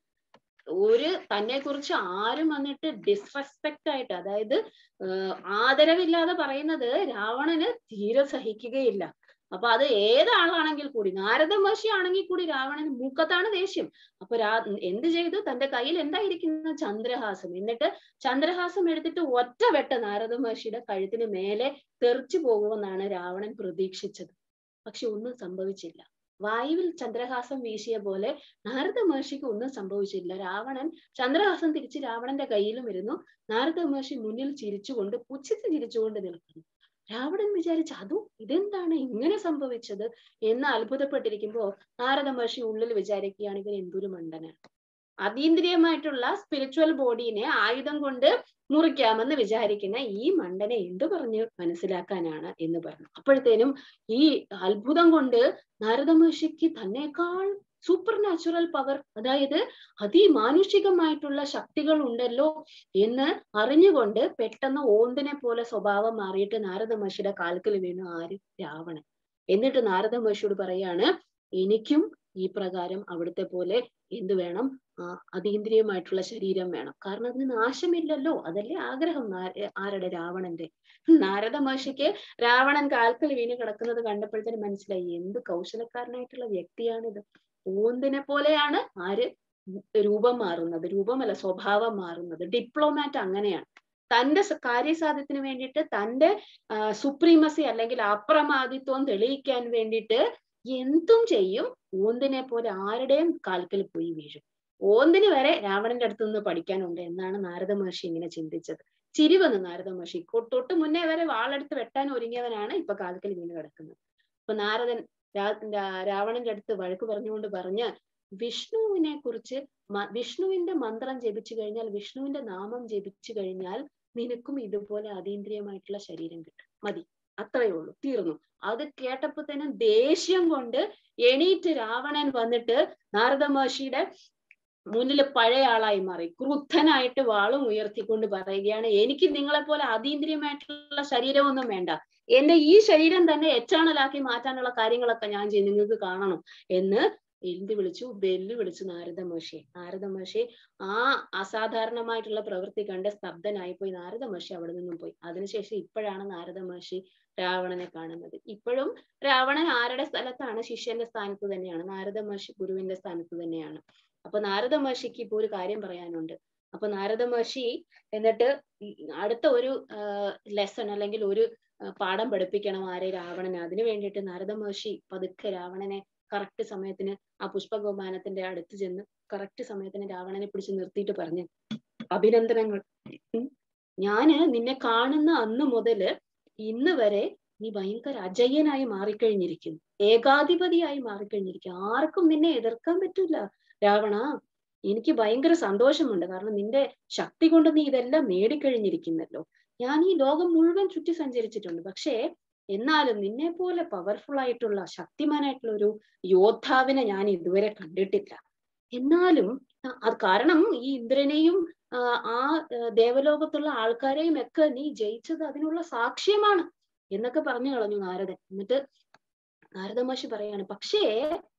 ഒരു തന്നെ കുറിച്ച് ആരും വന്നിട്ട് ഡിസ്റെസ്പെക്ട് ആയിട്ട് അതായത് ആഹ് ആദരവില്ലാതെ പറയുന്നത് രാവണന് തീരെ സഹിക്കുകയില്ല അപ്പൊ അത് ഏതാളാണെങ്കിൽ കൂടി നാരദ മഹർഷി ആണെങ്കിൽ കൂടി രാവണന് മൂക്കത്താണ് ദേഷ്യം അപ്പൊ രാ എന്ത് ചെയ്തു തന്റെ കയ്യിൽ എന്തായിരിക്കുന്ന ചന്ദ്രഹാസം എന്നിട്ട് ചന്ദ്രഹാസം എടുത്തിട്ട് ഒറ്റ വെട്ട നാരദ മഹർഷിയുടെ കഴുത്തിന് മേലെ തെറിച്ചു പോകുമെന്നാണ് രാവണൻ പ്രതീക്ഷിച്ചത് പക്ഷെ ഒന്നും സംഭവിച്ചില്ല വായുവിൽ ചന്ദ്രഹാസം വീശിയ പോലെ നാരദ മഹർഷിക്ക് ഒന്നും സംഭവിച്ചില്ല രാവണൻ ചന്ദ്രഹാസം തിരിച്ച് രാവണന്റെ കയ്യിലും വരുന്നു നാരദ മഹർഷി മുന്നിൽ ചിരിച്ചുകൊണ്ട് പുച്ഛിച്ച് ചിരിച്ചുകൊണ്ട് നിൽക്കുന്നു രാവണൻ വിചാരിച്ചു അതും ഇതെന്താണ് ഇങ്ങനെ സംഭവിച്ചത് എന്ന് അത്ഭുതപ്പെട്ടിരിക്കുമ്പോ നാരദ മഹർഷി ഉള്ളിൽ വിചാരിക്കുകയാണ് ഇവൻ എന്തൊരു മണ്ടനാണ് അതീന്ദ്രിയമായിട്ടുള്ള സ്പിരിച്വൽ ബോഡീനെ ആയുധം കൊണ്ട് മുറിക്കാമെന്ന് വിചാരിക്കുന്ന ഈ മണ്ടനെ എന്ത് പറഞ്ഞ് മനസ്സിലാക്കാനാണ് എന്ന് പറഞ്ഞു അപ്പോഴത്തേനും ഈ അത്ഭുതം കൊണ്ട് നാരദ മഹർഷിക്ക് തന്നെക്കാൾ സൂപ്പർ നാച്ചുറൽ പവർ അതായത് അതിമാനുഷികമായിട്ടുള്ള ശക്തികൾ ഉണ്ടല്ലോ എന്ന് അറിഞ്ഞുകൊണ്ട് പെട്ടെന്ന് ഓന്തിനെ പോലെ സ്വഭാവം മാറിയിട്ട് നാരദ മഹർഷിയുടെ കാൽക്കൽ വീണു ആര് രാവണൻ എന്നിട്ട് നാരദ മഹർഷിയോട് പറയാണ് എനിക്കും ഈ പ്രകാരം അവിടുത്തെ പോലെ എന്ത് വേണം ആ അതീന്ദ്രിയമായിട്ടുള്ള ശരീരം വേണം കാരണം അതിന് നാശമില്ലല്ലോ അതല്ലേ ആഗ്രഹം നാ- ആരുടെ രാവണന്റെ നാരദ മഹർഷിക്ക് രാവണൻ കാൽക്കൽ വീണ് കിടക്കുന്നത് കണ്ടപ്പോഴത്തേന് മനസ്സിലായി എന്ത് കൗശലക്കാരനായിട്ടുള്ള വ്യക്തിയാണിത് ഓന്തിനെ പോലെയാണ് ആര് രൂപം മാറുന്നത് രൂപമല്ല സ്വഭാവം മാറുന്നത് ഡിപ്ലോമാറ്റ് അങ്ങനെയാണ് തന്റെ സ- കാര്യസാധ്യത്തിന് വേണ്ടിയിട്ട് തന്റെ സുപ്രീമസി അല്ലെങ്കിൽ അപ്രമാദിത്വം തെളിയിക്കാൻ വേണ്ടിയിട്ട് എന്തും ചെയ്യും ഓന്തിനെ പോലെ ആരുടെയും കാൽക്കൽ പോയി വീഴും ഓന്തിന് വരെ രാവണന്റെ അടുത്ത് നിന്ന് പഠിക്കാനുണ്ട് എന്നാണ് നാരദ മഹർഷി ഇങ്ങനെ ചിന്തിച്ചത് ചിരി വന്നു നാരദ മഹർഷി കൊ- തൊട്ട് മുന്നേ വരെ വാളെടുത്ത് വെട്ടാൻ ഒരുങ്ങിയവനാണ് ഇപ്പൊ കാൽക്കൽ ഇങ്ങനെ കിടക്കുന്നത് അപ്പൊ നാരദൻ രാ- രാ- രാവണന്റെ അടുത്ത് വഴക്ക് പറഞ്ഞുകൊണ്ട് പറഞ്ഞ് വിഷ്ണുവിനെ കുറിച്ച് മ- വിഷ്ണുവിന്റെ മന്ത്രം ജപിച്ചു കഴിഞ്ഞാൽ വിഷ്ണുവിന്റെ നാമം ജപിച്ചു കഴിഞ്ഞാൽ നിനക്കും ഇതുപോലെ അതീന്ദ്രിയമായിട്ടുള്ള ശരീരം കിട്ടും മതി അത്രയേ ഉള്ളൂ തീർന്നു അത് കേട്ടപ്പോ തന്നെ ദേഷ്യം കൊണ്ട് എണീറ്റ് രാവണൻ വന്നിട്ട് നാരദ മഹർഷിയുടെ മുന്നിൽ പഴയ ആളായി മാറി ക്രുദ്ധനായിട്ട് വാളും ഉയർത്തിക്കൊണ്ട് പറയുകയാണ് എനിക്ക് നിങ്ങളെ പോലെ അതീന്ദ്രിയമായിട്ടുള്ള ശരീരമൊന്നും വേണ്ട എന്റെ ഈ ശരീരം തന്നെ എച്ചാണലാക്കി മാറ്റാനുള്ള കാര്യങ്ങളൊക്കെ ഞാൻ ചെയ്യും നിങ്ങൾക്ക് കാണണം എന്ന് എന്ത് വിളിച്ചു വെല്ലു വിളിച്ചു നാരദ മഹർഷി നാരദ മഹർഷി ആ അസാധാരണമായിട്ടുള്ള പ്രവൃത്തി കണ്ട് സ്തബ്ധനായി പോയി നാരദ മഹർഷി അവിടെ നിന്നും പോയി അതിനുശേഷം ഇപ്പോഴാണ് നാരദ മഹർഷി രാവണനെ കാണുന്നത് ഇപ്പോഴും രാവണൻ ആരുടെ സ്ഥലത്താണ് ശിഷ്യന്റെ സ്ഥാനത്ത് തന്നെയാണ് നാരദ മഹർഷി ഗുരുവിന്റെ സ്ഥാനത്ത് തന്നെയാണ് അപ്പൊ നാരദ മഹർഷിക്ക് ഇപ്പൊ ഒരു കാര്യം പറയാനുണ്ട് അപ്പൊ നാരദ മഹർഷി എന്നിട്ട് ഈ അടുത്ത ഒരു ലെസൺ അല്ലെങ്കിൽ ഒരു ആ, പാഠം പഠിപ്പിക്കണം ആരെ രാവണന് അതിനു വേണ്ടിയിട്ട് നാരദ മഹർഷി പതുക്കെ രാവണനെ കറക്റ്റ് സമയത്തിന് ആ പുഷ്പഗോപാനത്തിന്റെ അടുത്ത് ചെന്ന് കറക്റ്റ് സമയത്തിന് രാവണനെ പിടിച്ച് നിർത്തിയിട്ട് പറഞ്ഞു അഭിനന്ദനങ്ങൾ ഉം. ഞാന് നിന്നെ കാണുന്ന അന്ന് മുതല് ഇന്ന് വരെ നീ ഭയങ്കര അജയ്യനായി മാറിക്കഴിഞ്ഞിരിക്കുന്നു ഏകാധിപതിയായി മാറിക്കഴിഞ്ഞിരിക്കുന്നു ആർക്കും നിന്നെ എതിർക്കാൻ പറ്റൂല രാവണ എനിക്ക് ഭയങ്കര സന്തോഷമുണ്ട് കാരണം നിന്റെ ശക്തി കൊണ്ട് നീ ഇതെല്ലാം നേടിക്കഴിഞ്ഞിരിക്കുന്നല്ലോ ഞാൻ ഈ ലോകം മുഴുവൻ ചുറ്റി സഞ്ചരിച്ചിട്ടുണ്ട് പക്ഷേ എന്നാലും നിന്നെ പോലെ പവർഫുൾ ആയിട്ടുള്ള ശക്തിമാനായിട്ടുള്ള ഒരു യോദ്ധാവിനെ ഞാൻ ഇതുവരെ കണ്ടിട്ടില്ല എന്നാലും ആ, അത് കാരണം ഈ ഇന്ദ്രനെയും ആ, ആ ആ, ദേവലോകത്തുള്ള ആൾക്കാരെയും ഒക്കെ നീ ജയിച്ചത് അതിനുള്ള സാക്ഷ്യമാണ് എന്നൊക്കെ പറഞ്ഞു കളഞ്ഞു നാരദൻ എന്നിട്ട് നാരദ മഹർഷി പറയാണ് പക്ഷേ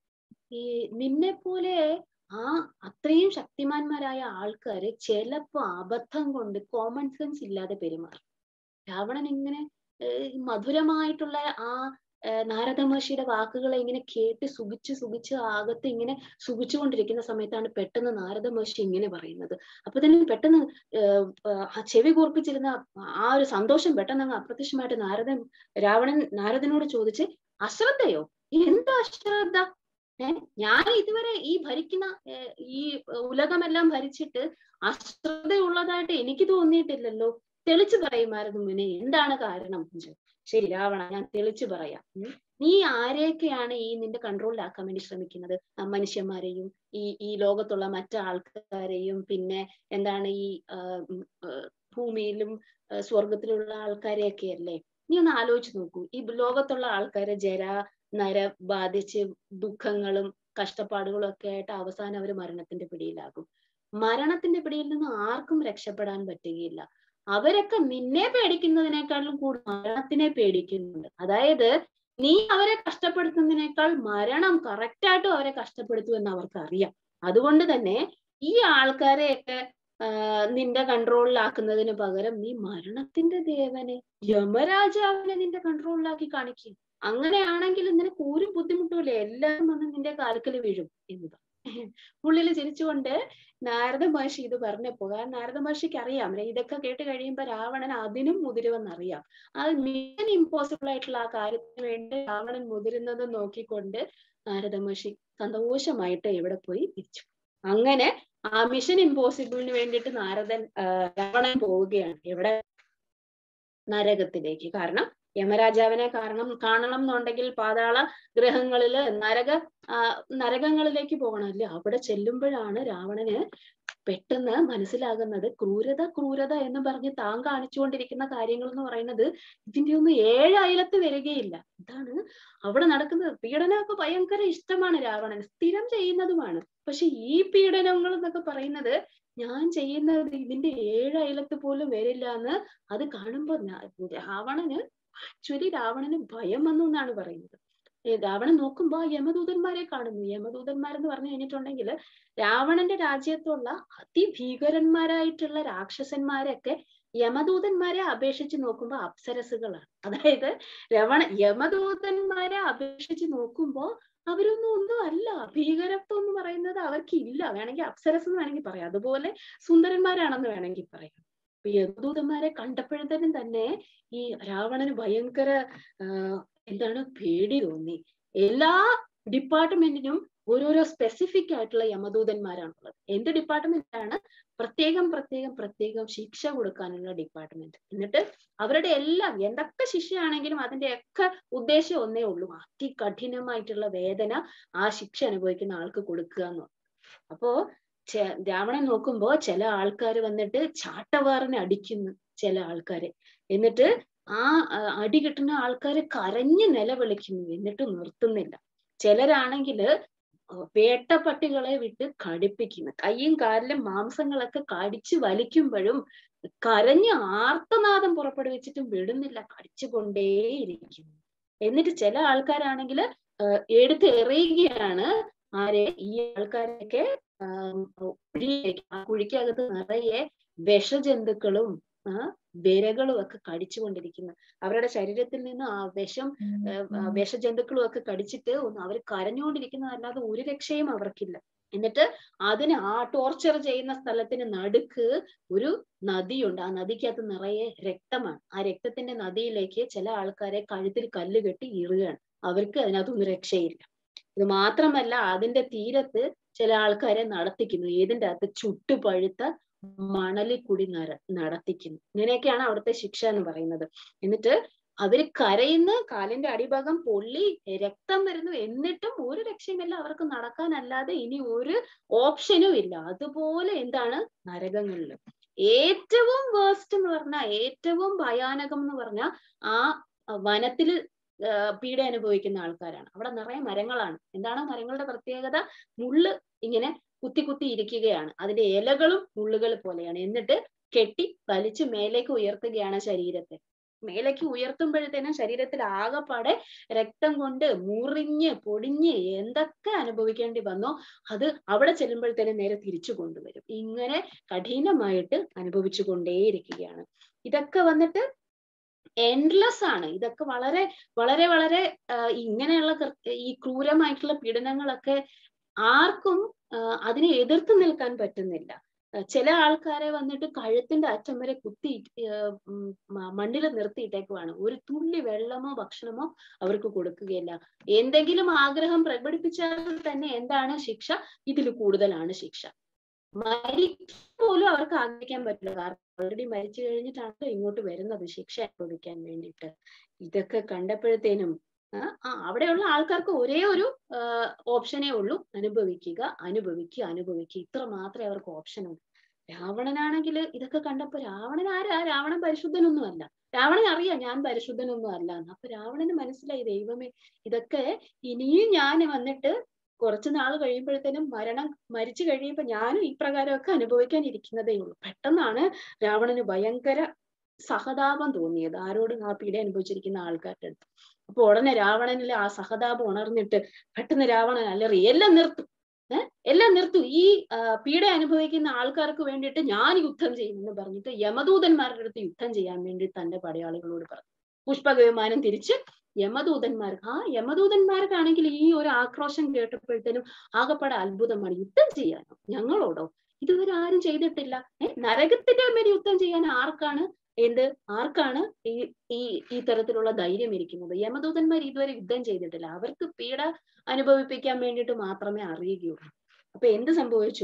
ഈ നിന്നെ പോലെ ആ അത്രയും ശക്തിമാന്മാരായ ആൾക്കാര് ചിലപ്പോ അബദ്ധം കൊണ്ട് കോമൺ സെൻസ് ഇല്ലാതെ പെരുമാറും രാവണൻ ഇങ്ങനെ ഏഹ് മധുരമായിട്ടുള്ള ആ ഏഹ് നാരദ മഹർഷിയുടെ വാക്കുകളെ ഇങ്ങനെ കേട്ട് സുഖിച്ച് സുഖിച്ച് അകത്ത് ഇങ്ങനെ സുഖിച്ചുകൊണ്ടിരിക്കുന്ന സമയത്താണ് പെട്ടെന്ന് നാരദ മഹർഷി ഇങ്ങനെ പറയുന്നത് അപ്പൊ തന്നെ പെട്ടെന്ന് ഏഹ് ആ ചെവി കൂർപ്പിച്ചിരുന്ന ആ ഒരു സന്തോഷം പെട്ടെന്ന് അങ്ങ് അപ്രത്യക്ഷമായിട്ട് നാരദൻ രാവണൻ നാരദനോട് ചോദിച്ച് അശ്രദ്ധയോ എന്താ അശ്രദ്ധ ഏഹ് ഞാൻ ഇതുവരെ ഈ ഭരിക്കുന്ന ഏഹ് ഈ ഉലകമെല്ലാം ഭരിച്ചിട്ട് അശ്രദ്ധയുള്ളതായിട്ട് എനിക്ക് തോന്നിയിട്ടില്ലല്ലോ തെളിച്ചു പറയുമായിരുന്നു മുനെ എന്താണ് കാരണം എന്ന് ചോദിച്ചു. ശരി രാവണ ഞാൻ തെളിച്ചു പറയാം ഉം. നീ ആരെയൊക്കെയാണ് ഈ നിന്റെ കൺട്രോളിലാക്കാൻ വേണ്ടി ശ്രമിക്കുന്നത് ആ മനുഷ്യന്മാരെയും ഈ ഈ ലോകത്തുള്ള മറ്റു ആൾക്കാരെയും പിന്നെ എന്താണ് ഈ ആ, ഉം, ആ, ഭൂമിയിലും ആ, സ്വർഗത്തിലുള്ള ആൾക്കാരെയൊക്കെ അല്ലേ നീ ഒന്ന് ആലോചിച്ച് നോക്കൂ ഈ ലോകത്തുള്ള ആൾക്കാരെ ജര നര ബാധിച്ച് ദുഃഖങ്ങളും കഷ്ടപ്പാടുകളും ഒക്കെ ആയിട്ട് അവസാനം അവർ മരണത്തിന്റെ പിടിയിലാകും മരണത്തിന്റെ പിടിയിൽ നിന്ന് ആർക്കും രക്ഷപ്പെടാൻ പറ്റുകയില്ല അവരൊക്കെ നിന്നെ പേടിക്കുന്നതിനേക്കാളും കൂടുതൽ മരണത്തിനെ പേടിക്കുന്നുണ്ട് അതായത് നീ അവരെ കഷ്ടപ്പെടുത്തുന്നതിനേക്കാൾ മരണം correct ആയിട്ടും അവരെ കഷ്ടപ്പെടുത്തുമെന്ന് അവർക്ക് അറിയാം അതുകൊണ്ട് തന്നെ ഈ ആൾക്കാരെയൊക്കെ ആഹ് നിന്റെ കൺട്രോളിലാക്കുന്നതിന് പകരം നീ മരണത്തിന്റെ ദേവനെ യമരാജാവിനെ നിന്റെ കൺട്രോളിലാക്കി കാണിക്കും അങ്ങനെയാണെങ്കിൽ നിനക്ക് ഒരു ബുദ്ധിമുട്ടുമില്ല എല്ലാം വന്ന് നിന്റെ കാൽക്കൽ വീഴും എന്ന് പറഞ്ഞു ഉള്ളിൽ ചിരിച്ചുകൊണ്ട് നാരദ മഹർഷി ഇത് പറഞ്ഞപ്പോ കാരണം നാരദ മഹർഷിക്ക് അറിയാം അല്ലെ ഇതൊക്കെ കേട്ട് കഴിയുമ്പോ രാവണൻ അതിനും മുതിരുമെന്നറിയാം അത് മിഷൻ ഇമ്പോസിബിൾ ആയിട്ടുള്ള ആ കാര്യത്തിന് വേണ്ടി രാവണൻ മുതിരുന്നത് നോക്കിക്കൊണ്ട് നാരദ മഹർഷി സന്തോഷമായിട്ട് എവിടെ പോയി തിരിച്ചു അങ്ങനെ ആ മിഷൻ ഇമ്പോസിബിളിന് വേണ്ടിയിട്ട് നാരദൻ ആ, രാവണൻ പോവുകയാണ് എവിടെ നരകത്തിലേക്ക് കാരണം യമരാജാവിനെ കാരണം കാണണം എന്നുണ്ടെങ്കിൽ പാതാള ഗ്രഹങ്ങളില് നരക ആ, നരകങ്ങളിലേക്ക് പോകണമല്ലേ അവിടെ ചെല്ലുമ്പോഴാണ് രാവണന് പെട്ടെന്ന് മനസ്സിലാകുന്നത് ക്രൂരത ക്രൂരത എന്ന് പറഞ്ഞ് താൻ കാണിച്ചുകൊണ്ടിരിക്കുന്ന കാര്യങ്ങൾ എന്ന് പറയുന്നത് ഇതിന്റെ ഒന്നും ഏഴ് അയലത്ത് വരികയില്ല ഇതാണ് അവിടെ നടക്കുന്നത് പീഡനമൊക്കെ ഭയങ്കര ഇഷ്ടമാണ് രാവണൻ സ്ഥിരം ചെയ്യുന്നതുമാണ് പക്ഷെ ഈ പീഡനങ്ങൾ എന്നൊക്കെ പറയുന്നത് ഞാൻ ചെയ്യുന്നത് ഇതിന്റെ ഏഴ് അയലത്ത് പോലും വരില്ല എന്ന് അത് കാണുമ്പോ ന- രാവണന് ആക്ച്വലി രാവണന് ഭയം വന്നു എന്നാണ് പറയുന്നത് ഏ, രാവണൻ നോക്കുമ്പോ ആ യമദൂതന്മാരെ കാണുന്നു യമദൂതന്മാരെന്ന് പറഞ്ഞു കഴിഞ്ഞിട്ടുണ്ടെങ്കിൽ രാവണന്റെ രാജ്യത്തുള്ള അതിഭീകരന്മാരായിട്ടുള്ള രാക്ഷസന്മാരൊക്കെ യമദൂതന്മാരെ അപേക്ഷിച്ച് നോക്കുമ്പോ അപ്സരസുകളാണ് അതായത് രവണ യമദൂതന്മാരെ അപേക്ഷിച്ച് നോക്കുമ്പോ അവരൊന്നും ഒന്നും അല്ല ഭീകരത്വം എന്ന് പറയുന്നത് അവർക്ക് ഇല്ല വേണമെങ്കിൽ അപ്സരസ് എന്ന് വേണമെങ്കിൽ പറയാം അതുപോലെ സുന്ദരന്മാരാണെന്ന് വേണമെങ്കിൽ പറയാം അപ്പൊ യമദൂതന്മാരെ കണ്ടപ്പോഴത്തേനും തന്നെ ഈ രാവണന് ഭയങ്കര ആ, എന്താണ് പേടി തോന്നി എല്ലാ ഡിപ്പാർട്ട്മെന്റിനും ഓരോരോ സ്പെസിഫിക് ആയിട്ടുള്ള യമദൂതന്മാരാണുള്ളത് എന്ത് ഡിപ്പാർട്ട്മെന്റ് ആണ് പ്രത്യേകം പ്രത്യേകം പ്രത്യേകം ശിക്ഷ കൊടുക്കാനുള്ള ഡിപ്പാർട്ട്മെന്റ് എന്നിട്ട് അവരുടെ എല്ലാം എന്തൊക്കെ ശിക്ഷയാണെങ്കിലും അതിന്റെ ഒക്കെ ഉദ്ദേശം ഒന്നേ ഉള്ളൂ അതികഠിനമായിട്ടുള്ള വേദന ആ ശിക്ഷ അനുഭവിക്കുന്ന ആൾക്ക് കൊടുക്കുക എന്ന് അപ്പോ ചെ- രാവണൻ നോക്കുമ്പോ ചില ആൾക്കാർ വന്നിട്ട് ചാട്ടവാറിനെ അടിക്കുന്നു ചില ആൾക്കാരെ എന്നിട്ട് ആ ആ, അടി കിട്ടുന്ന ആൾക്കാര് കരഞ്ഞ് നിലവിളിക്കുന്നു എന്നിട്ട് നിർത്തുന്നില്ല ചിലരാണെങ്കില് വേട്ടപ്പട്ടികളെ വിട്ട് കടിപ്പിക്കുന്നു കൈയും കാലിലും മാംസങ്ങളൊക്കെ കടിച്ചു വലിക്കുമ്പോഴും കരഞ്ഞ് ആർത്തനാദം പുറപ്പെടുവിച്ചിട്ടും വിടുന്നില്ല കടിച്ചുകൊണ്ടേയിരിക്കുന്നു എന്നിട്ട് ചില ആൾക്കാരാണെങ്കിൽ എടുത്ത് എറിയുകയാണ് ആരെ ഈ ആൾക്കാരെയൊക്കെ ആം, കുഴിയിലേക്ക് ആ കുഴിക്കകത്ത് നിറയെ വിഷജന്തുക്കളും ആ വിരകളും ഒക്കെ കടിച്ചുകൊണ്ടിരിക്കുന്നു അവരുടെ ശരീരത്തിൽ നിന്ന് ആ വിഷം ഏഹ്, ആ വിഷജന്തുക്കളും ഒക്കെ കടിച്ചിട്ട് ഒന്ന് അവർ കരഞ്ഞുകൊണ്ടിരിക്കുന്നതല്ലാതെ ഒരു രക്ഷയും അവർക്കില്ല എന്നിട്ട് അതിന് ആ ടോർച്ചർ ചെയ്യുന്ന സ്ഥലത്തിന് നടുക്ക് ഒരു നദിയുണ്ട് ആ നദിക്കകത്ത് നിറയെ രക്തമാണ് ആ രക്തത്തിന്റെ നദിയിലേക്ക് ചില ആൾക്കാരെ കഴുത്തിൽ കല്ല് കെട്ടി ഇറുകയാണ് അവർക്ക് അതിനകത്തൊന്നും രക്ഷയില്ല ഇത് മാത്രമല്ല അതിന്റെ തീരത്ത് ചില ആൾക്കാരെ നടത്തിക്കുന്നു ഏതിന്റെ അകത്ത് ചുട്ടുപഴുത്ത മണലിൽ കൂടി നര നടത്തിക്കുന്നു ഇങ്ങനെയൊക്കെയാണ് അവിടുത്തെ ശിക്ഷ എന്ന് പറയുന്നത് എന്നിട്ട് അവര് കരയുന്ന കാലിന്റെ അടിഭാഗം പൊള്ളി രക്തം വരുന്നു എന്നിട്ടും ഒരു രക്ഷയുമില്ല അവർക്ക് നടക്കാനല്ലാതെ ഇനി ഒരു ഓപ്ഷനും ഇല്ല അതുപോലെ എന്താണ് നരകങ്ങളിൽ ഏറ്റവും വേസ്റ്റ് എന്ന് പറഞ്ഞാൽ ഏറ്റവും ഭയാനകം എന്ന് പറഞ്ഞാൽ ആ വനത്തില് ആ, പീഡ അനുഭവിക്കുന്ന ആൾക്കാരാണ് അവിടെ നിറയെ മരങ്ങളാണ് എന്താണ് മരങ്ങളുടെ പ്രത്യേകത മുള്ള് ഇങ്ങനെ കുത്തി കുത്തി ഇരിക്കുകയാണ് അതിന്റെ ഇലകളും മുള്ളുകൾ പോലെയാണ് എന്നിട്ട് കെട്ടി വലിച്ചു മേലേക്ക് ഉയർത്തുകയാണ് ശരീരത്തെ മേലേക്ക് ഉയർത്തുമ്പോഴത്തേനും ശരീരത്തിൽ ആകെപ്പാടെ രക്തം കൊണ്ട് മുറിഞ്ഞ് പൊടിഞ്ഞ് എന്തൊക്കെ അനുഭവിക്കേണ്ടി വന്നോ അത് അവിടെ ചെല്ലുമ്പോഴത്തേനും നേരെ തിരിച്ചു കൊണ്ടുവരും ഇങ്ങനെ കഠിനമായിട്ട് അനുഭവിച്ചു കൊണ്ടേയിരിക്കുകയാണ് ഇതൊക്കെ വന്നിട്ട് എൻഡ്ലെസ് ആണ് ഇതൊക്കെ വളരെ വളരെ വളരെ ഇങ്ങനെയുള്ള ഈ ക്രൂരമായിട്ടുള്ള പീഡനങ്ങളൊക്കെ ആർക്കും അതിനെ എതിർത്ത് നിൽക്കാൻ പറ്റുന്നില്ല ചില ആൾക്കാരെ വന്നിട്ട് കഴുത്തിന്റെ അറ്റം വരെ കുത്തി മണ്ണിൽ നിർത്തിയിട്ടേക്കുവാണ് ഒരു തുള്ളി വെള്ളമോ ഭക്ഷണമോ അവർക്ക് കൊടുക്കുകയില്ല എന്തെങ്കിലും ആഗ്രഹം പ്രകടിപ്പിച്ചാൽ തന്നെ എന്താണ് ശിക്ഷ ഇതിൽ കൂടുതലാണ് ശിക്ഷ മരിക്കാൻ പോലും അവർക്ക് ആഗ്രഹിക്കാൻ പറ്റില്ല കാരണം ഓൾറെഡി മരിച്ചു കഴിഞ്ഞിട്ടാണല്ലോ ഇങ്ങോട്ട് വരുന്നത് ശിക്ഷ അനുഭവിക്കാൻ വേണ്ടിയിട്ട് ഇതൊക്കെ കണ്ടപ്പോഴത്തേനും ആ അവിടെയുള്ള ആൾക്കാർക്ക് ഒരേ ഒരു ഓപ്ഷനേ ഉള്ളൂ അനുഭവിക്കുക അനുഭവിക്കുക അനുഭവിക്കുക ഇത്ര മാത്രമേ അവർക്ക് ഓപ്ഷൻ ഉള്ളൂ രാവണനാണെങ്കിൽ ഇതൊക്കെ കണ്ടപ്പോ രാവണൻ ആരാ രാവണൻ പരിശുദ്ധനൊന്നും അല്ല രാവണൻ അറിയാം ഞാൻ പരിശുദ്ധനൊന്നും അല്ല എന്ന് അപ്പൊ രാവണന് മനസ്സിലായി ദൈവമേ ഇതൊക്കെ ഇനിയും ഞാൻ വന്നിട്ട് കുറച്ചു നാൾ കഴിയുമ്പോഴത്തേനും മരണം മരിച്ചു കഴിയുമ്പോൾ ഞാനും ഈ പ്രകാരമൊക്കെ അനുഭവിക്കാൻ ഇരിക്കുന്നതേ ഉള്ളൂ പെട്ടെന്നാണ് രാവണന് ഭയങ്കര സഹതാപം തോന്നിയത് ആരോട് ആ പീഡ അനുഭവിച്ചിരിക്കുന്ന ആൾക്കാരുടെ അടുത്ത് അപ്പൊ ഉടനെ രാവണനിലെ ആ സഹതാപം ഉണർന്നിട്ട് പെട്ടെന്ന് രാവണൻ അലറി എല്ലാം നിർത്തും ഏഹ് എല്ലാം നിർത്തും ഈ പീഡ അനുഭവിക്കുന്ന ആൾക്കാർക്ക് വേണ്ടിയിട്ട് ഞാൻ യുദ്ധം ചെയ്യുമെന്ന് പറഞ്ഞിട്ട് യമദൂതന്മാരുടെ അടുത്ത് യുദ്ധം ചെയ്യാൻ വേണ്ടി തന്റെ പടയാളികളോട് പറഞ്ഞു പുഷ്പക വിമാനം തിരിച്ച് യമദൂതന്മാർക്ക് ആ യമദൂതന്മാർക്കാണെങ്കിൽ ഈ ഒരു ആക്രോശം കേട്ടപ്പോഴത്തേനും ആകപ്പാടെ അത്ഭുതമാണ് യുദ്ധം ചെയ്യാനോ ഞങ്ങളോടോ ഇതുവരെ ആരും ചെയ്തിട്ടില്ല ഏഹ് നരകത്തിന്റെ മേൽ യുദ്ധം ചെയ്യാൻ ആർക്കാണ് എന്ത് ആർക്കാണ് ഈ ഈ ഈ തരത്തിലുള്ള ധൈര്യം ഇരിക്കുന്നത് യമദൂതന്മാർ ഇതുവരെ യുദ്ധം ചെയ്തിട്ടില്ല അവർക്ക് പീഡ അനുഭവിപ്പിക്കാൻ വേണ്ടിയിട്ട് മാത്രമേ അറിയുകയുള്ളൂ അപ്പൊ എന്ത് സംഭവിച്ചു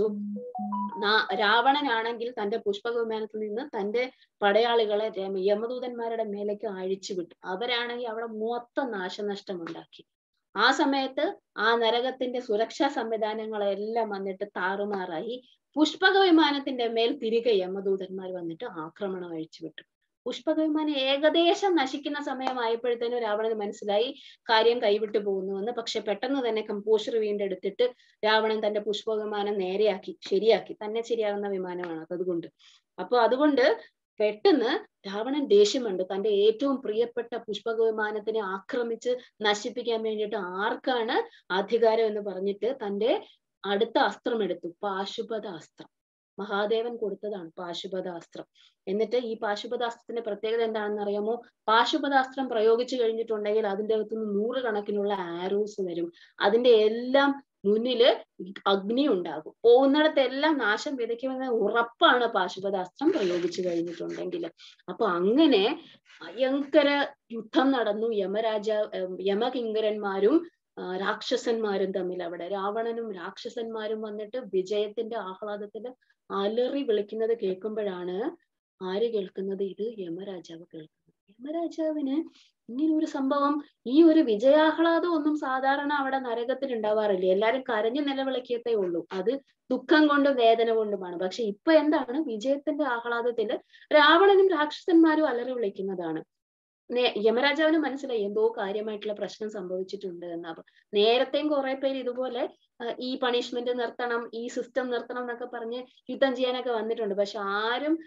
രാവണനാണെങ്കിൽ തന്റെ പുഷ്പക വിമാനത്തിൽ നിന്ന് തന്റെ പടയാളികളെ യമദൂതന്മാരുടെ മേലേക്ക് അഴിച്ചു വിട്ടു അവരാണെങ്കിൽ അവിടെ മൊത്തം നാശനഷ്ടം ഉണ്ടാക്കി ആ സമയത്ത് ആ നരകത്തിന്റെ സുരക്ഷാ സംവിധാനങ്ങളെല്ലാം വന്നിട്ട് താറുമാറായി പുഷ്പക വിമാനത്തിന്റെ മേൽ തിരികെ യമദൂതന്മാർ വന്നിട്ട് ആക്രമണം അഴിച്ചുവിട്ടു പുഷ്പക വിമാനം ഏകദേശം നശിക്കുന്ന സമയമായപ്പോഴത്തേനും രാവണന് മനസ്സിലായി കാര്യം കൈവിട്ടു പോകുന്നുവെന്ന് പക്ഷെ പെട്ടെന്ന് തന്നെ കമ്പോഷർ വീണ്ടെടുത്തിട്ട് രാവണൻ തന്റെ പുഷ്പക വിമാനം നേരെയാക്കി ശരിയാക്കി തന്നെ ശരിയാകുന്ന വിമാനമാണ് അതുകൊണ്ട് അപ്പൊ അതുകൊണ്ട് പെട്ടെന്ന് രാവണൻ ദേഷ്യമുണ്ട് തന്റെ ഏറ്റവും പ്രിയപ്പെട്ട പുഷ്പക വിമാനത്തിനെ ആക്രമിച്ച് നശിപ്പിക്കാൻ വേണ്ടിയിട്ട് ആർക്കാണ് അധികാരം എന്ന് പറഞ്ഞിട്ട് തന്റെ അടുത്ത അസ്ത്രം എടുത്തു പാശുപത അസ്ത്രം മഹാദേവൻ കൊടുത്തതാണ് പാശുപതാസ്ത്രം എന്നിട്ട് ഈ പാശുപതാസ്ത്രത്തിന്റെ പ്രത്യേകത എന്താണെന്ന് അറിയാമോ പാശുപതാസ്ത്രം പ്രയോഗിച്ചു കഴിഞ്ഞിട്ടുണ്ടെങ്കിൽ അതിന്റെ അകത്തുനിന്ന് നൂറുകണക്കിനുള്ള ആരോസ് വരും അതിന്റെ എല്ലാം മുന്നില് അഗ്നി ഉണ്ടാകും പോകുന്നിടത്തെല്ലാം നാശം വിതയ്ക്കുമെന്ന് ഉറപ്പാണ് പാശുപതാസ്ത്രം പ്രയോഗിച്ചു കഴിഞ്ഞിട്ടുണ്ടെങ്കിൽ അപ്പൊ അങ്ങനെ ഭയങ്കര യുദ്ധം നടന്നു യമരാജ യമകിങ്കരന്മാരും രാക്ഷസന്മാരും തമ്മിൽ അവിടെ രാവണനും രാക്ഷസന്മാരും വന്നിട്ട് വിജയത്തിന്റെ ആഹ്ലാദത്തില് അലറി വിളിക്കുന്നത് കേൾക്കുമ്പോഴാണ് ആര് കേൾക്കുന്നത് ഇത് യമരാജാവ് കേൾക്കുന്നത് യമരാജാവിന് ഇങ്ങനെ ഒരു സംഭവം ഈ ഒരു വിജയാഹ്ലാദം ഒന്നും സാധാരണ അവിടെ നരകത്തിൽ ഉണ്ടാവാറില്ല എല്ലാരും കരഞ്ഞു നിലവിളിക്കത്തേ ഉള്ളൂ അത് ദുഃഖം കൊണ്ടും വേദന കൊണ്ടുമാണ് പക്ഷെ ഇപ്പൊ എന്താണ് വിജയത്തിന്റെ ആഹ്ലാദത്തില് രാവണനും രാക്ഷസന്മാരും അലറി വിളിക്കുന്നതാണ് യമരാജാവിന് മനസ്സിലായി എന്തോ കാര്യമായിട്ടുള്ള പ്രശ്നം സംഭവിച്ചിട്ടുണ്ട് എന്ന് അപ്പൊ നേരത്തെയും കുറെ പേര് ഇതുപോലെ ഈ പണിഷ്മെന്റ് നിർത്തണം ഈ സിസ്റ്റം നിർത്തണം എന്നൊക്കെ പറഞ്ഞ് യുദ്ധം ചെയ്യാനൊക്കെ വന്നിട്ടുണ്ട് പക്ഷെ ആരും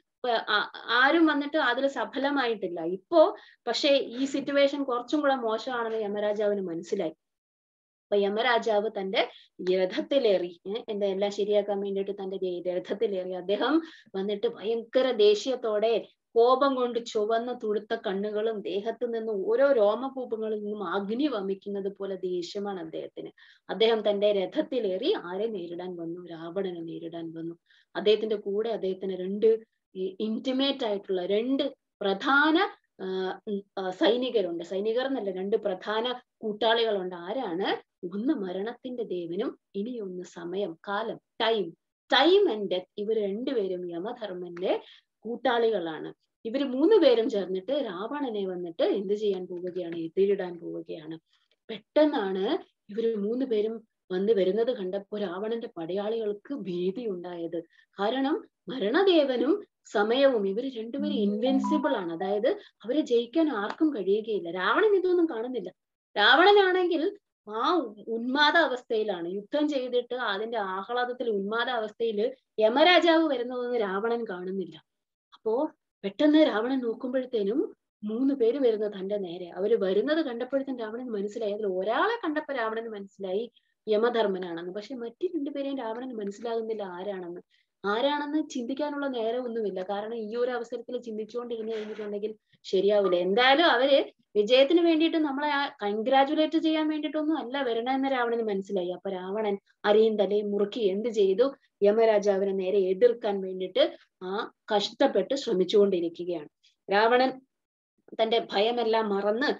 ആരും വന്നിട്ട് അതിൽ സഫലമായിട്ടില്ല ഇപ്പോ പക്ഷെ ഈ സിറ്റുവേഷൻ കുറച്ചും കൂടെ മോശമാണെന്ന് യമരാജാവിന് മനസ്സിലായി അപ്പൊ യമരാജാവ് തന്റെ രഥത്തിലേറി എന്താ എല്ലാം ശരിയാക്കാൻ വേണ്ടിയിട്ട് തന്റെ രഥത്തിലേറി അദ്ദേഹം വന്നിട്ട് ഭയങ്കര ദേഷ്യത്തോടെ കോപം കൊണ്ട് ചുവന്ന തുടുത്ത കണ്ണുകളും ദേഹത്ത് നിന്ന് ഓരോ രോമകൂപങ്ങളിൽ നിന്നും അഗ്നി വമിക്കുന്നത് പോലെ ദേഷ്യമാണ് അദ്ദേഹത്തിന് അദ്ദേഹം തന്റെ രഥത്തിലേറി ആരെ നേരിടാൻ വന്നു രാവണനെ നേരിടാൻ വന്നു അദ്ദേഹത്തിന്റെ കൂടെ അദ്ദേഹത്തിന് രണ്ട് ഇന്റിമേറ്റ് ആയിട്ടുള്ള രണ്ട് പ്രധാന സൈനികരുണ്ട് സൈനികർ എന്നല്ല രണ്ട് പ്രധാന കൂട്ടാളികളുണ്ട് ആരാണ് ഒന്ന് മരണത്തിന്റെ ദേവനും ഇനിയൊന്ന് സമയം കാലം ടൈം ടൈം ആൻഡ് ഡെത്ത് ഇവർ രണ്ടുപേരും യമധർമ്മന്റെ കൂട്ടാളികളാണ് ഇവര് മൂന്ന് പേരും ചേർന്നിട്ട് രാവണനെ വന്നിട്ട് എന്ത് ചെയ്യാൻ പോവുകയാണ് എതിരിടാൻ പോവുകയാണ് പെട്ടെന്നാണ് ഇവര് മൂന്ന് പേരും വന്ന് വരുന്നത് കണ്ടപ്പോ രാവണന്റെ പടയാളികൾക്ക് ഭീതി ഉണ്ടായത് കാരണം മരണദേവനും സമയവും ഇവര് രണ്ടുപേരും ഇൻവെൻസിബിൾ ആണ് അതായത് അവരെ ജയിക്കാൻ ആർക്കും കഴിയുകയില്ല രാവണൻ ഇതൊന്നും കാണുന്നില്ല രാവണനാണെങ്കിൽ ആ ഉന്മാദ അവസ്ഥയിലാണ് യുദ്ധം ചെയ്തിട്ട് അതിന്റെ ആഹ്ലാദത്തിൽ ഉന്മാദ അവസ്ഥയിൽ യമരാജാവ് വരുന്നതൊന്നും രാവണൻ കാണുന്നില്ല അപ്പോ പെട്ടെന്ന് രാവണൻ നോക്കുമ്പോഴത്തേനും മൂന്ന് പേര് വരുന്നത് തന്റെ നേരെ അവര് വരുന്നത് കണ്ടപ്പോഴത്തേക്കും രാവണന് മനസ്സിലായി അതിൽ ഒരാളെ കണ്ടപ്പോ രാവണന് മനസ്സിലായി യമധർമ്മനാണെന്ന് പക്ഷെ മറ്റു രണ്ടുപേരെയും രാവണന് മനസ്സിലാകുന്നില്ല ആരാണെന്ന് ആരാണെന്ന് ചിന്തിക്കാനുള്ള നേരമൊന്നുമില്ല കാരണം ഈ ഒരു അവസരത്തിൽ ചിന്തിച്ചുകൊണ്ടിരുന്നു കഴിഞ്ഞിട്ടുണ്ടെങ്കിൽ ശരിയാവില്ല എന്തായാലും അവര് വിജയത്തിന് വേണ്ടിയിട്ട് നമ്മളെ കൺഗ്രാചുലേറ്റ് ചെയ്യാൻ വേണ്ടിയിട്ടൊന്നും അല്ല വരണമെന്ന് രാവണന് മനസ്സിലായി അപ്പൊ രാവണൻ അരിയും തലയും മുറുക്കി എന്ത് ചെയ്തു യമരാജാവിനെ നേരെ എതിർക്കാൻ വേണ്ടിയിട്ട് ആ കഷ്ടപ്പെട്ട് ശ്രമിച്ചുകൊണ്ടിരിക്കുകയാണ് രാവണൻ തന്റെ ഭയമെല്ലാം മറന്ന്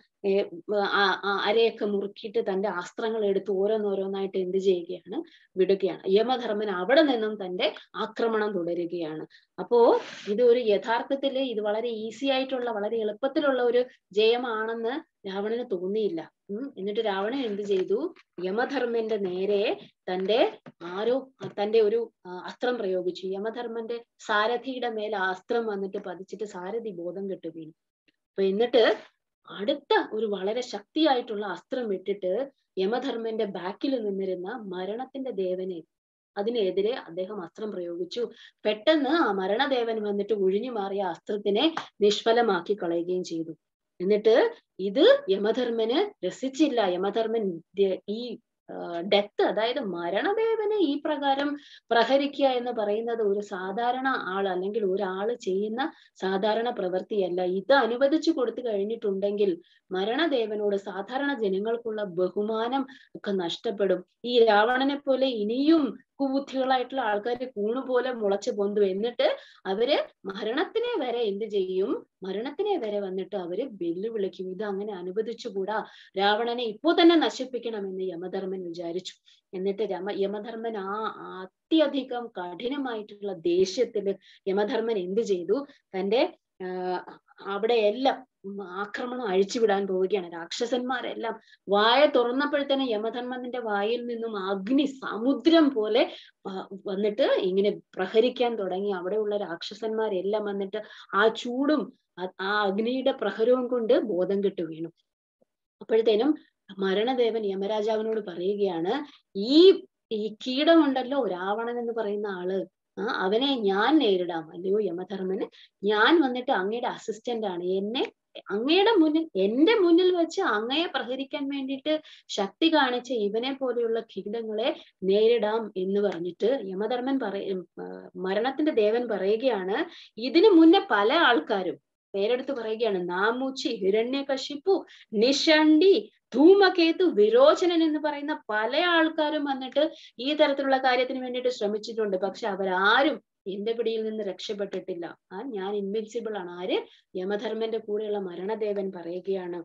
അരയൊക്കെ മുറുക്കിയിട്ട് തന്റെ അസ്ത്രങ്ങൾ എടുത്ത് ഓരോന്നോരോന്നായിട്ട് എന്ത് ചെയ്യുകയാണ് വിടുകയാണ് യമധർമ്മൻ അവിടെ നിന്നും തന്റെ ആക്രമണം തുടരുകയാണ് അപ്പോ ഇത് ഒരു യഥാർത്ഥത്തില് ഇത് വളരെ ഈസി ആയിട്ടുള്ള വളരെ എളുപ്പത്തിലുള്ള ഒരു ജയമാണെന്ന് രാവണന് തോന്നിയില്ല ഉം എന്നിട്ട് രാവണൻ എന്ത് ചെയ്തു യമധർമ്മന്റെ നേരെ തന്റെ ആരോ തന്റെ ഒരു അസ്ത്രം പ്രയോഗിച്ചു യമധർമ്മന്റെ സാരഥിയുടെ മേൽ ആ അസ്ത്രം വന്നിട്ട് പതിച്ചിട്ട് സാരഥി ബോധം കെട്ടു വീണു അപ്പൊ എന്നിട്ട് അടുത്ത ഒരു വളരെ ശക്തിയായിട്ടുള്ള അസ്ത്രം ഇട്ടിട്ട് യമധർമ്മന്റെ ബാക്കിൽ നിന്നിരുന്ന മരണത്തിന്റെ ദേവനെ അതിനെതിരെ അദ്ദേഹം അസ്ത്രം പ്രയോഗിച്ചു പെട്ടെന്ന് ആ മരണദേവൻ വന്നിട്ട് ഒഴിഞ്ഞു മാറിയ അസ്ത്രത്തിനെ നിഷ്ഫലമാക്കി കളയുകയും ചെയ്തു എന്നിട്ട് ഇത് യമധർമ്മന് രസിച്ചില്ല യമധർമ്മൻ ഈ ഡെത്ത് അതായത് മരണദേവനെ ഈ പ്രകാരം പ്രഹരിക്കുക എന്ന് പറയുന്നത് ഒരു സാധാരണ ആൾ അല്ലെങ്കിൽ ഒരാൾ ചെയ്യുന്ന സാധാരണ പ്രവൃത്തിയല്ല ഇത് അനുവദിച്ചു കൊടുത്തു കഴിഞ്ഞിട്ടുണ്ടെങ്കിൽ മരണദേവനോട് സാധാരണ ജനങ്ങൾക്കുള്ള ബഹുമാനം ഒക്കെ നഷ്ടപ്പെടും ഈ രാവണനെ പോലെ ഇനിയും കുബുദ്ധികളായിട്ടുള്ള ആൾക്കാർ കൂണുപോലെ മുളച്ചു പൊന്തു എന്നിട്ട് അവര് മരണത്തിനെ വരെ എന്ത് ചെയ്യും മരണത്തിനെ വരെ വന്നിട്ട് അവര് വെല്ലുവിളിക്കും ഇത് അങ്ങനെ അനുവദിച്ചുകൂടാ രാവണനെ ഇപ്പോ തന്നെ നശിപ്പിക്കണമെന്ന് യമധർമ്മൻ വിചാരിച്ചു എന്നിട്ട് രമ യമധർമ്മൻ ആ അത്യധികം കഠിനമായിട്ടുള്ള ദേഷ്യത്തില് യമധർമ്മൻ എന്ത് ചെയ്തു തന്റെ ആഹ് അവിടെ എല്ലാം ആക്രമണം അഴിച്ചുവിടാൻ പോവുകയാണ് രാക്ഷസന്മാരെല്ലാം വായ തുറന്നപ്പോഴത്തേനെ യമധർമ്മന്റെ വായിൽ നിന്നും അഗ്നി സമുദ്രം പോലെ വന്നിട്ട് ഇങ്ങനെ പ്രഹരിക്കാൻ തുടങ്ങി അവിടെയുള്ള രാക്ഷസന്മാരെല്ലാം വന്നിട്ട് ആ ചൂടും ആ അഗ്നിയുടെ പ്രഹരവും കൊണ്ട് ബോധം കെട്ടു വീണു അപ്പോഴത്തേനും മരണദേവൻ യമരാജാവിനോട് പറയുകയാണ് ഈ ഈ കീടമുണ്ടല്ലോ രാവണൻ എന്ന് പറയുന്ന ആള് ആ അവനെ ഞാൻ നേരിടാം അല്ലയോ യമധർമ്മന് ഞാൻ വന്നിട്ട് അങ്ങയുടെ അസിസ്റ്റന്റ് ആണ് എന്നെ അങ്ങയുടെ മുന്നിൽ എന്റെ മുന്നിൽ വെച്ച് അങ്ങയെ പ്രഹരിക്കാൻ വേണ്ടിയിട്ട് ശക്തി കാണിച്ച ഇവനെ പോലെയുള്ള കീടങ്ങളെ നേരിടാം എന്ന് പറഞ്ഞിട്ട് യമധർമ്മൻ പറയ മരണത്തിന്റെ ദേവൻ പറയുകയാണ് ഇതിനു മുന്നേ പല ആൾക്കാരും പേരെടുത്ത് പറയുകയാണ് നാമൂച്ചി ഹിരണ്യകശിപ്പു നിഷണ്ടി ധൂമകേതു വിരോചനൻ എന്ന് പറയുന്ന പല ആൾക്കാരും വന്നിട്ട് ഈ തരത്തിലുള്ള കാര്യത്തിന് വേണ്ടിയിട്ട് ശ്രമിച്ചിട്ടുണ്ട് പക്ഷെ അവരാരും എന്റെ പിടിയിൽ നിന്ന് രക്ഷപ്പെട്ടിട്ടില്ല ആ ഞാൻ ഇൻവിൻസിബിൾ ആണ് ആര് യമധർമ്മന്റെ കൂടെയുള്ള മരണദേവൻ പറയുകയാണ്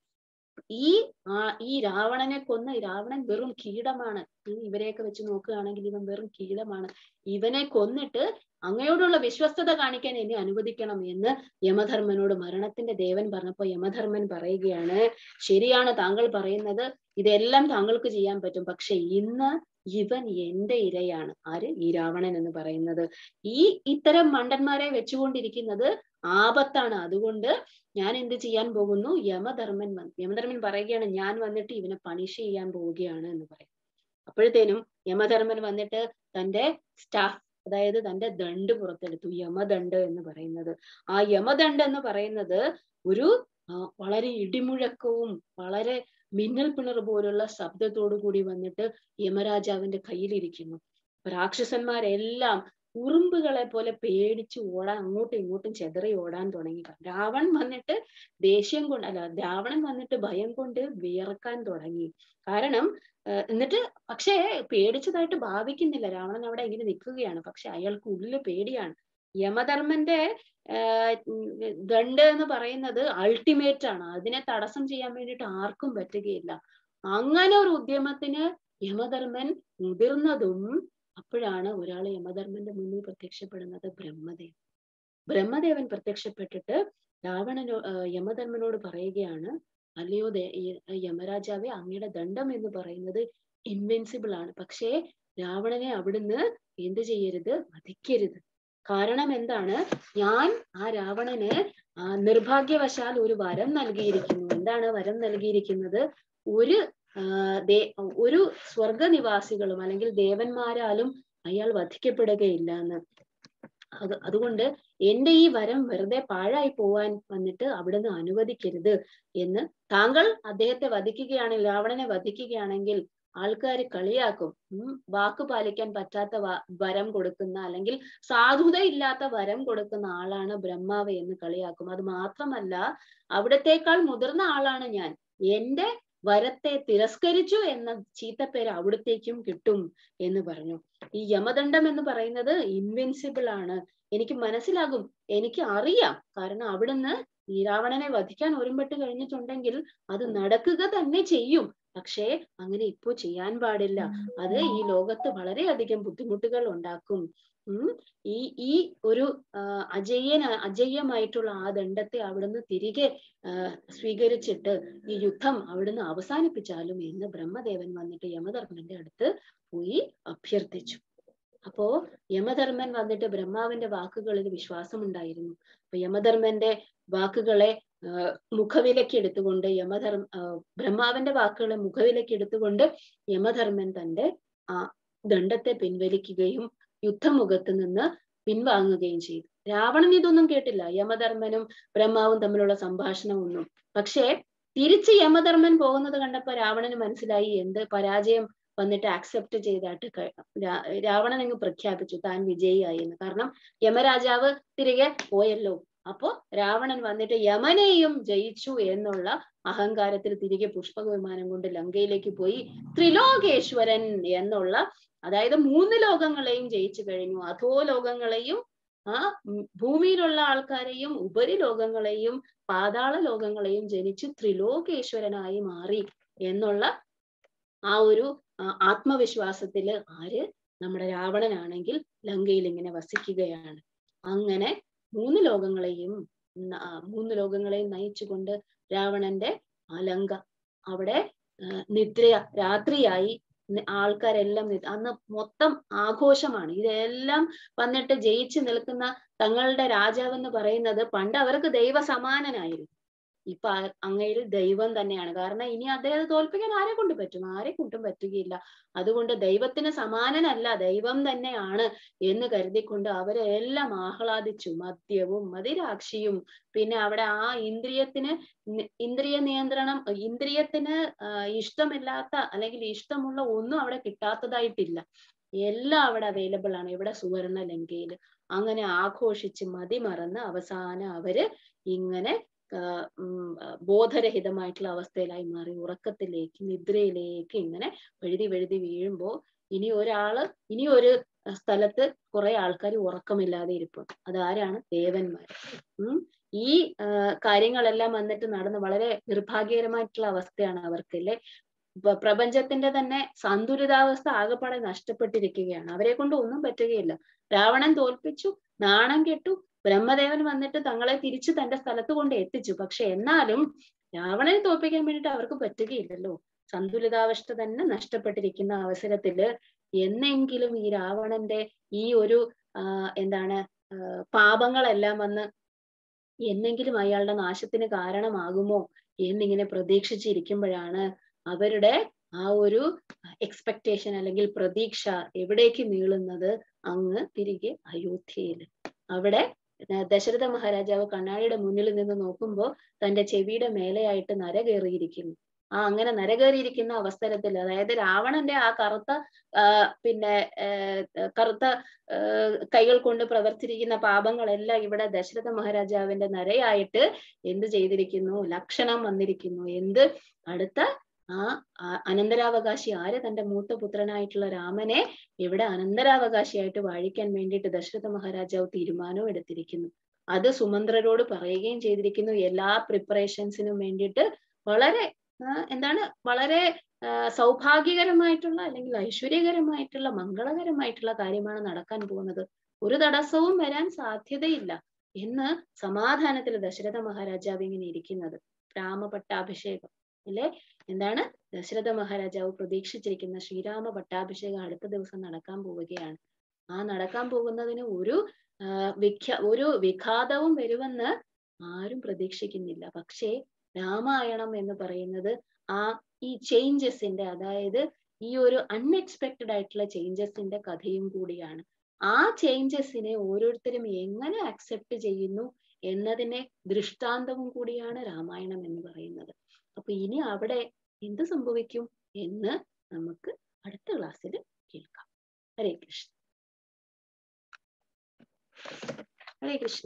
ഈ ആ ഈ രാവണനെ കൊന്ന് രാവണൻ വെറും കീടമാണ് ഇവരെയൊക്കെ വെച്ച് നോക്കുകയാണെങ്കിൽ ഇവൻ വെറും കീടമാണ് ഇവനെ കൊന്നിട്ട് അങ്ങയോടുള്ള വിശ്വസ്തത കാണിക്കാൻ എന്നെ അനുവദിക്കണം എന്ന് യമധർമ്മനോട് മരണത്തിന്റെ ദേവൻ പറഞ്ഞപ്പോ യമധർമ്മൻ പറയുകയാണ് ശരിയാണ് താങ്കൾ പറയുന്നത് ഇതെല്ലാം താങ്കൾക്ക് ചെയ്യാൻ പറ്റും പക്ഷെ ഇന്ന് ഇവൻ എന്റെ ഇരയാണ് ആര് ഈ രാവണൻ എന്ന് പറയുന്നത് ഈ ഇത്തരം മണ്ടന്മാരെ വെച്ചുകൊണ്ടിരിക്കുന്നത് ആപത്താണ് അതുകൊണ്ട് ഞാൻ എന്ത് ചെയ്യാൻ പോകുന്നു യമധർമ്മൻ വന്ന് യമധർമ്മൻ പറയുകയാണ് ഞാൻ വന്നിട്ട് ഇവനെ പണിഷ് ചെയ്യാൻ പോവുകയാണ് എന്ന് പറയും അപ്പോഴത്തേനും യമധർമ്മൻ വന്നിട്ട് തന്റെ സ്റ്റാഫ് അതായത് തന്റെ ദണ്ട് പുറത്തെടുത്തു യമദണ്ഡ് എന്ന് പറയുന്നത് ആ യമദണ്ഡ് എന്ന് പറയുന്നത് ഒരു വളരെ ഇടിമുഴക്കവും വളരെ മിന്നൽ പിണർ പോലുള്ള ശബ്ദത്തോടു കൂടി വന്നിട്ട് യമരാജാവിന്റെ കയ്യിലിരിക്കുന്നു രാക്ഷസന്മാരെല്ലാം ഉറുമ്പുകളെ പോലെ പേടിച്ച് ഓടാൻ അങ്ങോട്ടും ഇങ്ങോട്ടും ചെതറി ഓടാൻ തുടങ്ങി രാവൺ വന്നിട്ട് ദേഷ്യം കൊണ്ട് അല്ല രാവണൻ വന്നിട്ട് ഭയം കൊണ്ട് വിയർക്കാൻ തുടങ്ങി കാരണം എന്നിട്ട് പക്ഷേ പേടിച്ചതായിട്ട് ഭാവിക്കുന്നില്ല രാവണൻ അവിടെ ഇങ്ങനെ നിൽക്കുകയാണ് പക്ഷെ അയാൾക്ക് ഉള്ളില് പേടിയാണ് യമധർമ്മന്റെ ദണ്ട് എന്ന് പറയുന്നത് അൾട്ടിമേറ്റ് ആണ് അതിനെ തടസ്സം ചെയ്യാൻ വേണ്ടിയിട്ട് ആർക്കും പറ്റുകയില്ല അങ്ങനെ ഒരു ഉദ്യമത്തിന് യമധർമ്മൻ മുതിർന്നതും അപ്പോഴാണ് ഒരാൾ യമധർമ്മന്റെ മുന്നിൽ പ്രത്യക്ഷപ്പെടുന്നത് ബ്രഹ്മദേവൻ ബ്രഹ്മദേവൻ പ്രത്യക്ഷപ്പെട്ടിട്ട് രാവണനോ യമധർമ്മനോട് പറയുകയാണ് അല്ലയോ യമരാജാവെ അങ്ങയുടെ ദണ്ഡം എന്ന് പറയുന്നത് ഇൻവെൻസിബിൾ ആണ് പക്ഷേ രാവണനെ അവിടുന്ന് എന്ത് ചെയ്യരുത് വധിക്കരുത് കാരണം എന്താണ് ഞാൻ ആ രാവണന് നിർഭാഗ്യവശാൽ ഒരു വരം നൽകിയിരിക്കുന്നു എന്താണ് വരം നൽകിയിരിക്കുന്നത് ഒരു ദേ ഒരു സ്വർഗനിവാസികളും അല്ലെങ്കിൽ ദേവന്മാരാലും അയാൾ വധിക്കപ്പെടുകയില്ല എന്ന് അത് അതുകൊണ്ട് എന്റെ ഈ വരം വെറുതെ പാഴായി പോവാൻ വന്നിട്ട് അവിടുന്ന് അനുവദിക്കരുത് എന്ന് താങ്കൾ അദ്ദേഹത്തെ വധിക്കുകയാണെങ്കിൽ രാവണനെ വധിക്കുകയാണെങ്കിൽ ആൾക്കാർ കളിയാക്കും ഉം വാക്ക് പാലിക്കാൻ പറ്റാത്ത വരം കൊടുക്കുന്ന അല്ലെങ്കിൽ സാധുത ഇല്ലാത്ത വരം കൊടുക്കുന്ന ആളാണ് ബ്രഹ്മാവ് എന്ന് കളിയാക്കും അത് മാത്രമല്ല അവിടത്തേക്കാൾ മുതിർന്ന ആളാണ് ഞാൻ എന്റെ വരത്തെ തിരസ്കരിച്ചു എന്ന ചീത്തപ്പേര് അവിടത്തേക്കും കിട്ടും എന്ന് പറഞ്ഞു ഈ യമദണ്ഡം എന്ന് പറയുന്നത് ഇൻവിൻസിബിൾ ആണ് എനിക്ക് മനസ്സിലാകും എനിക്ക് അറിയാം കാരണം അവിടുന്ന് ഈ രാവണനെ വധിക്കാൻ ഒരുമ്പെട്ട് കഴിഞ്ഞിട്ടുണ്ടെങ്കിൽ അത് നടക്കുക തന്നെ ചെയ്യും പക്ഷേ അങ്ങനെ ഇപ്പോ ചെയ്യാൻ പാടില്ല അത് ഈ ലോകത്ത് വളരെയധികം ബുദ്ധിമുട്ടുകൾ ഉണ്ടാക്കും ഉം ഈ ഈ ഒരു അജയ്യന അജയ്യമായിട്ടുള്ള ആ ദണ്ഡത്തെ അവിടുന്ന് തിരികെ സ്വീകരിച്ചിട്ട് ഈ യുദ്ധം അവിടുന്ന് അവസാനിപ്പിച്ചാലും എന്ന് ബ്രഹ്മദേവൻ വന്നിട്ട് യമധർമ്മന്റെ അടുത്ത് പോയി അഭ്യർത്ഥിച്ചു അപ്പോ യമധർമ്മൻ വന്നിട്ട് ബ്രഹ്മാവിന്റെ വാക്കുകളിൽ വിശ്വാസമുണ്ടായിരുന്നു അപ്പൊ യമധർമ്മന്റെ വാക്കുകളെ മുഖവിലക്ക് എടുത്തുകൊണ്ട് യമധർമ്മ ബ്രഹ്മാവിന്റെ വാക്കുകളെ മുഖവിലക്ക് എടുത്തുകൊണ്ട് യമധർമ്മൻ തന്റെ ആ ദണ്ഡത്തെ പിൻവലിക്കുകയും യുദ്ധമുഖത്ത് നിന്ന് പിൻവാങ്ങുകയും ചെയ്തു രാവണൻ ഇതൊന്നും കേട്ടില്ല യമധർമ്മനും ബ്രഹ്മാവും തമ്മിലുള്ള സംഭാഷണം ഒന്നും പക്ഷേ തിരിച്ച് യമധർമ്മൻ പോകുന്നത് കണ്ടപ്പോ രാവണന് മനസ്സിലായി എന്ത് പരാജയം വന്നിട്ട് ആക്സെപ്റ്റ് ചെയ്തായിട്ട് രാവണൻ അങ്ങ് പ്രഖ്യാപിച്ചു താൻ വിജയിയായി എന്ന് കാരണം യമരാജാവ് തിരികെ പോയല്ലോ അപ്പോ രാവണൻ വന്നിട്ട് യമനെയും ജയിച്ചു എന്നുള്ള അഹങ്കാരത്തിൽ തിരികെ പുഷ്പക വിമാനം കൊണ്ട് ലങ്കയിലേക്ക് പോയി ത്രിലോകേശ്വരൻ എന്നുള്ള അതായത് മൂന്ന് ലോകങ്ങളെയും ജയിച്ചു കഴിഞ്ഞു അധോ ലോകങ്ങളെയും ആ ഭൂമിയിലുള്ള ആൾക്കാരെയും ഉപരിലോകങ്ങളെയും പാതാള ലോകങ്ങളെയും ജനിച്ച് ത്രിലോകേശ്വരനായി മാറി എന്നുള്ള ആ ഒരു ആത്മവിശ്വാസത്തില് ആര് നമ്മുടെ രാവണനാണെങ്കിൽ ലങ്കയിൽ ഇങ്ങനെ വസിക്കുകയാണ് അങ്ങനെ മൂന്ന് ലോകങ്ങളെയും മൂന്ന് ലോകങ്ങളെയും നയിച്ചുകൊണ്ട് രാവണന്റെ ആ ലങ്ക അവിടെ നിദ്ര രാത്രിയായി ആൾക്കാരെല്ലാം അന്ന് മൊത്തം ആഘോഷമാണ് ഇതെല്ലാം വന്നിട്ട് ജയിച്ചു നിൽക്കുന്ന തങ്ങളുടെ രാജാവെന്ന് പറയുന്നത് പണ്ട് അവർക്ക് ദൈവ സമാനനായിരുന്നു ഇപ്പൊ അങ്ങയിൽ ദൈവം തന്നെയാണ് കാരണം ഇനി അദ്ദേഹത്തെ തോൽപ്പിക്കാൻ ആരെ കൊണ്ട് പറ്റും ആരെ കൊണ്ടും പറ്റുകയില്ല അതുകൊണ്ട് ദൈവത്തിന് സമാനനല്ല ദൈവം തന്നെയാണ് എന്ന് കരുതിക്കൊണ്ട് അവരെ എല്ലാം ആഹ്ലാദിച്ചു മദ്യവും മതിരാക്ഷിയും പിന്നെ അവിടെ ആ ഇന്ദ്രിയത്തിന് ഇന്ദ്രിയ നിയന്ത്രണം ഇന്ദ്രിയത്തിന് ഇഷ്ടമില്ലാത്ത അല്ലെങ്കിൽ ഇഷ്ടമുള്ള ഒന്നും അവിടെ കിട്ടാത്തതായിട്ടില്ല എല്ലാം അവിടെ അവൈലബിൾ ആണ് ഇവിടെ സുവർണ ലങ്കയിൽ അങ്ങനെ ആഘോഷിച്ച് മതിമറന്ന് അവസാനം അവര് ഇങ്ങനെ ബോധരഹിതമായിട്ടുള്ള അവസ്ഥയിലായി മാറി ഉറക്കത്തിലേക്ക് നിദ്രയിലേക്ക് ഇങ്ങനെ വഴുതി വഴുതി വീഴുമ്പോ ഇനി ഒരാള് ഇനി ഒരു സ്ഥലത്ത് കുറെ ആൾക്കാർ ഉറക്കമില്ലാതെ ഇരിപ്പും അതാരാണ് ദേവന്മാർ ഉം ഈ കാര്യങ്ങളെല്ലാം വന്നിട്ട് നടന്ന് വളരെ നിർഭാഗ്യകരമായിട്ടുള്ള അവസ്ഥയാണ് അവർക്കല്ലേ പ്രപഞ്ചത്തിന്റെ തന്നെ സന്തുലിതാവസ്ഥ ആകെപ്പാടെ നഷ്ടപ്പെട്ടിരിക്കുകയാണ് അവരെ കൊണ്ട് ഒന്നും പറ്റുകയില്ല രാവണൻ തോൽപ്പിച്ചു നാണം കെട്ടു ബ്രഹ്മദേവൻ വന്നിട്ട് തങ്ങളെ തിരിച്ചു തന്റെ സ്ഥലത്ത് കൊണ്ട് എത്തിച്ചു പക്ഷെ എന്നാലും രാവണനെ തോൽപ്പിക്കാൻ വേണ്ടിയിട്ട് അവർക്ക് പറ്റുകയില്ലല്ലോ സന്തുലിതാവസ്ഥ തന്നെ നഷ്ടപ്പെട്ടിരിക്കുന്ന അവസരത്തില് എന്നെങ്കിലും ഈ രാവണന്റെ ഈ ഒരു ആ എന്താണ് പാപങ്ങളെല്ലാം വന്ന് എന്നെങ്കിലും അയാളുടെ നാശത്തിന് കാരണമാകുമോ എന്നിങ്ങനെ പ്രതീക്ഷിച്ചിരിക്കുമ്പോഴാണ് അവരുടെ ആ ഒരു എക്സ്പെക്ടേഷൻ അല്ലെങ്കിൽ പ്രതീക്ഷ എവിടേക്ക് നീളുന്നത് അങ്ങ് തിരികെ അയോധ്യയിൽ അവിടെ ദശരഥ മഹാരാജാവ് കണ്ണാടിയുടെ മുന്നിൽ നിന്ന് നോക്കുമ്പോൾ തന്റെ ചെവിയുടെ മേലെയായിട്ട് നര കയറിയിരിക്കുന്നു ആ അങ്ങനെ നര കയറിയിരിക്കുന്ന അവസരത്തിൽ അതായത് രാവണന്റെ ആ കറുത്ത ആ പിന്നെ കറുത്ത കൈകൾ കൊണ്ട് പ്രവർത്തിച്ചിരിക്കുന്ന പാപങ്ങളെല്ലാം ഇവിടെ ദശരഥ മഹാരാജാവിന്റെ നരയായിട്ട് എന്ത് ചെയ്തിരിക്കുന്നു ലക്ഷണം വന്നിരിക്കുന്നു എന്ത് അടുത്ത ആ അനന്തരാവകാശി ആര് തന്റെ മൂത്ത പുത്രനായിട്ടുള്ള രാമനെ ഇവിടെ അനന്തരാവകാശിയായിട്ട് വാഴിക്കാൻ വേണ്ടിയിട്ട് ദശരഥ മഹാരാജാവ് തീരുമാനവും എടുത്തിരിക്കുന്നു അത് സുമന്ത്രരോട് പറയുകയും ചെയ്തിരിക്കുന്നു എല്ലാ പ്രിപ്പറേഷൻസിനും വേണ്ടിയിട്ട് വളരെ എന്താണ് വളരെ സൗഭാഗ്യകരമായിട്ടുള്ള അല്ലെങ്കിൽ ഐശ്വര്യകരമായിട്ടുള്ള മംഗളകരമായിട്ടുള്ള കാര്യമാണ് നടക്കാൻ പോകുന്നത് ഒരു തടസ്സവും വരാൻ സാധ്യതയില്ല എന്ന് സമാധാനത്തിൽ ദശരഥ മഹാരാജാവ് ഇങ്ങനെ ഇരിക്കുന്നത് രാമപട്ടാഭിഷേകം അല്ലെ എന്താണ് ദശരഥ മഹാരാജാവ് പ്രതീക്ഷിച്ചിരിക്കുന്ന ശ്രീരാമ പട്ടാഭിഷേകം അടുത്ത ദിവസം നടക്കാൻ പോവുകയാണ് ആ നടക്കാൻ പോകുന്നതിന് ഒരു വിഖ്യ ഒരു വിഘാതവും വരുമെന്ന് ആരും പ്രതീക്ഷിക്കുന്നില്ല പക്ഷേ രാമായണം എന്ന് പറയുന്നത് ആ ഈ ചേഞ്ചസിന്റെ അതായത് ഈ ഒരു അൺഎക്സ്പെക്റ്റഡ് ആയിട്ടുള്ള ചേഞ്ചസിന്റെ കഥയും കൂടിയാണ് ആ ചേഞ്ചസിനെ ഓരോരുത്തരും എങ്ങനെ അക്സെപ്റ്റ് ചെയ്യുന്നു എന്നതിനെ ദൃഷ്ടാന്തവും കൂടിയാണ് രാമായണം എന്ന് പറയുന്നത് അപ്പൊ ഇനി അവിടെ എന്ത് സംഭവിക്കും എന്ന് നമുക്ക് അടുത്ത ക്ലാസ്സിൽ കേൾക്കാം ഹരേ കൃഷ്ണ ഹരേ കൃഷ്ണ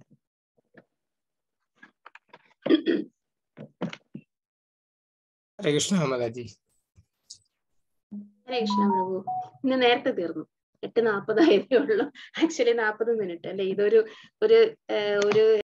ഹരേ കൃഷ്ണ മാതാജി ഹരേ കൃഷ്ണ പ്രഭു ഇന്ന് നേരത്തെ തീർന്നു എട്ട് നാപ്പതായതേ ഉള്ളൂ ആക്ച്വലി നാപ്പത് മിനിറ്റ് അല്ലെ ഇതൊരു ഒരു ഒരു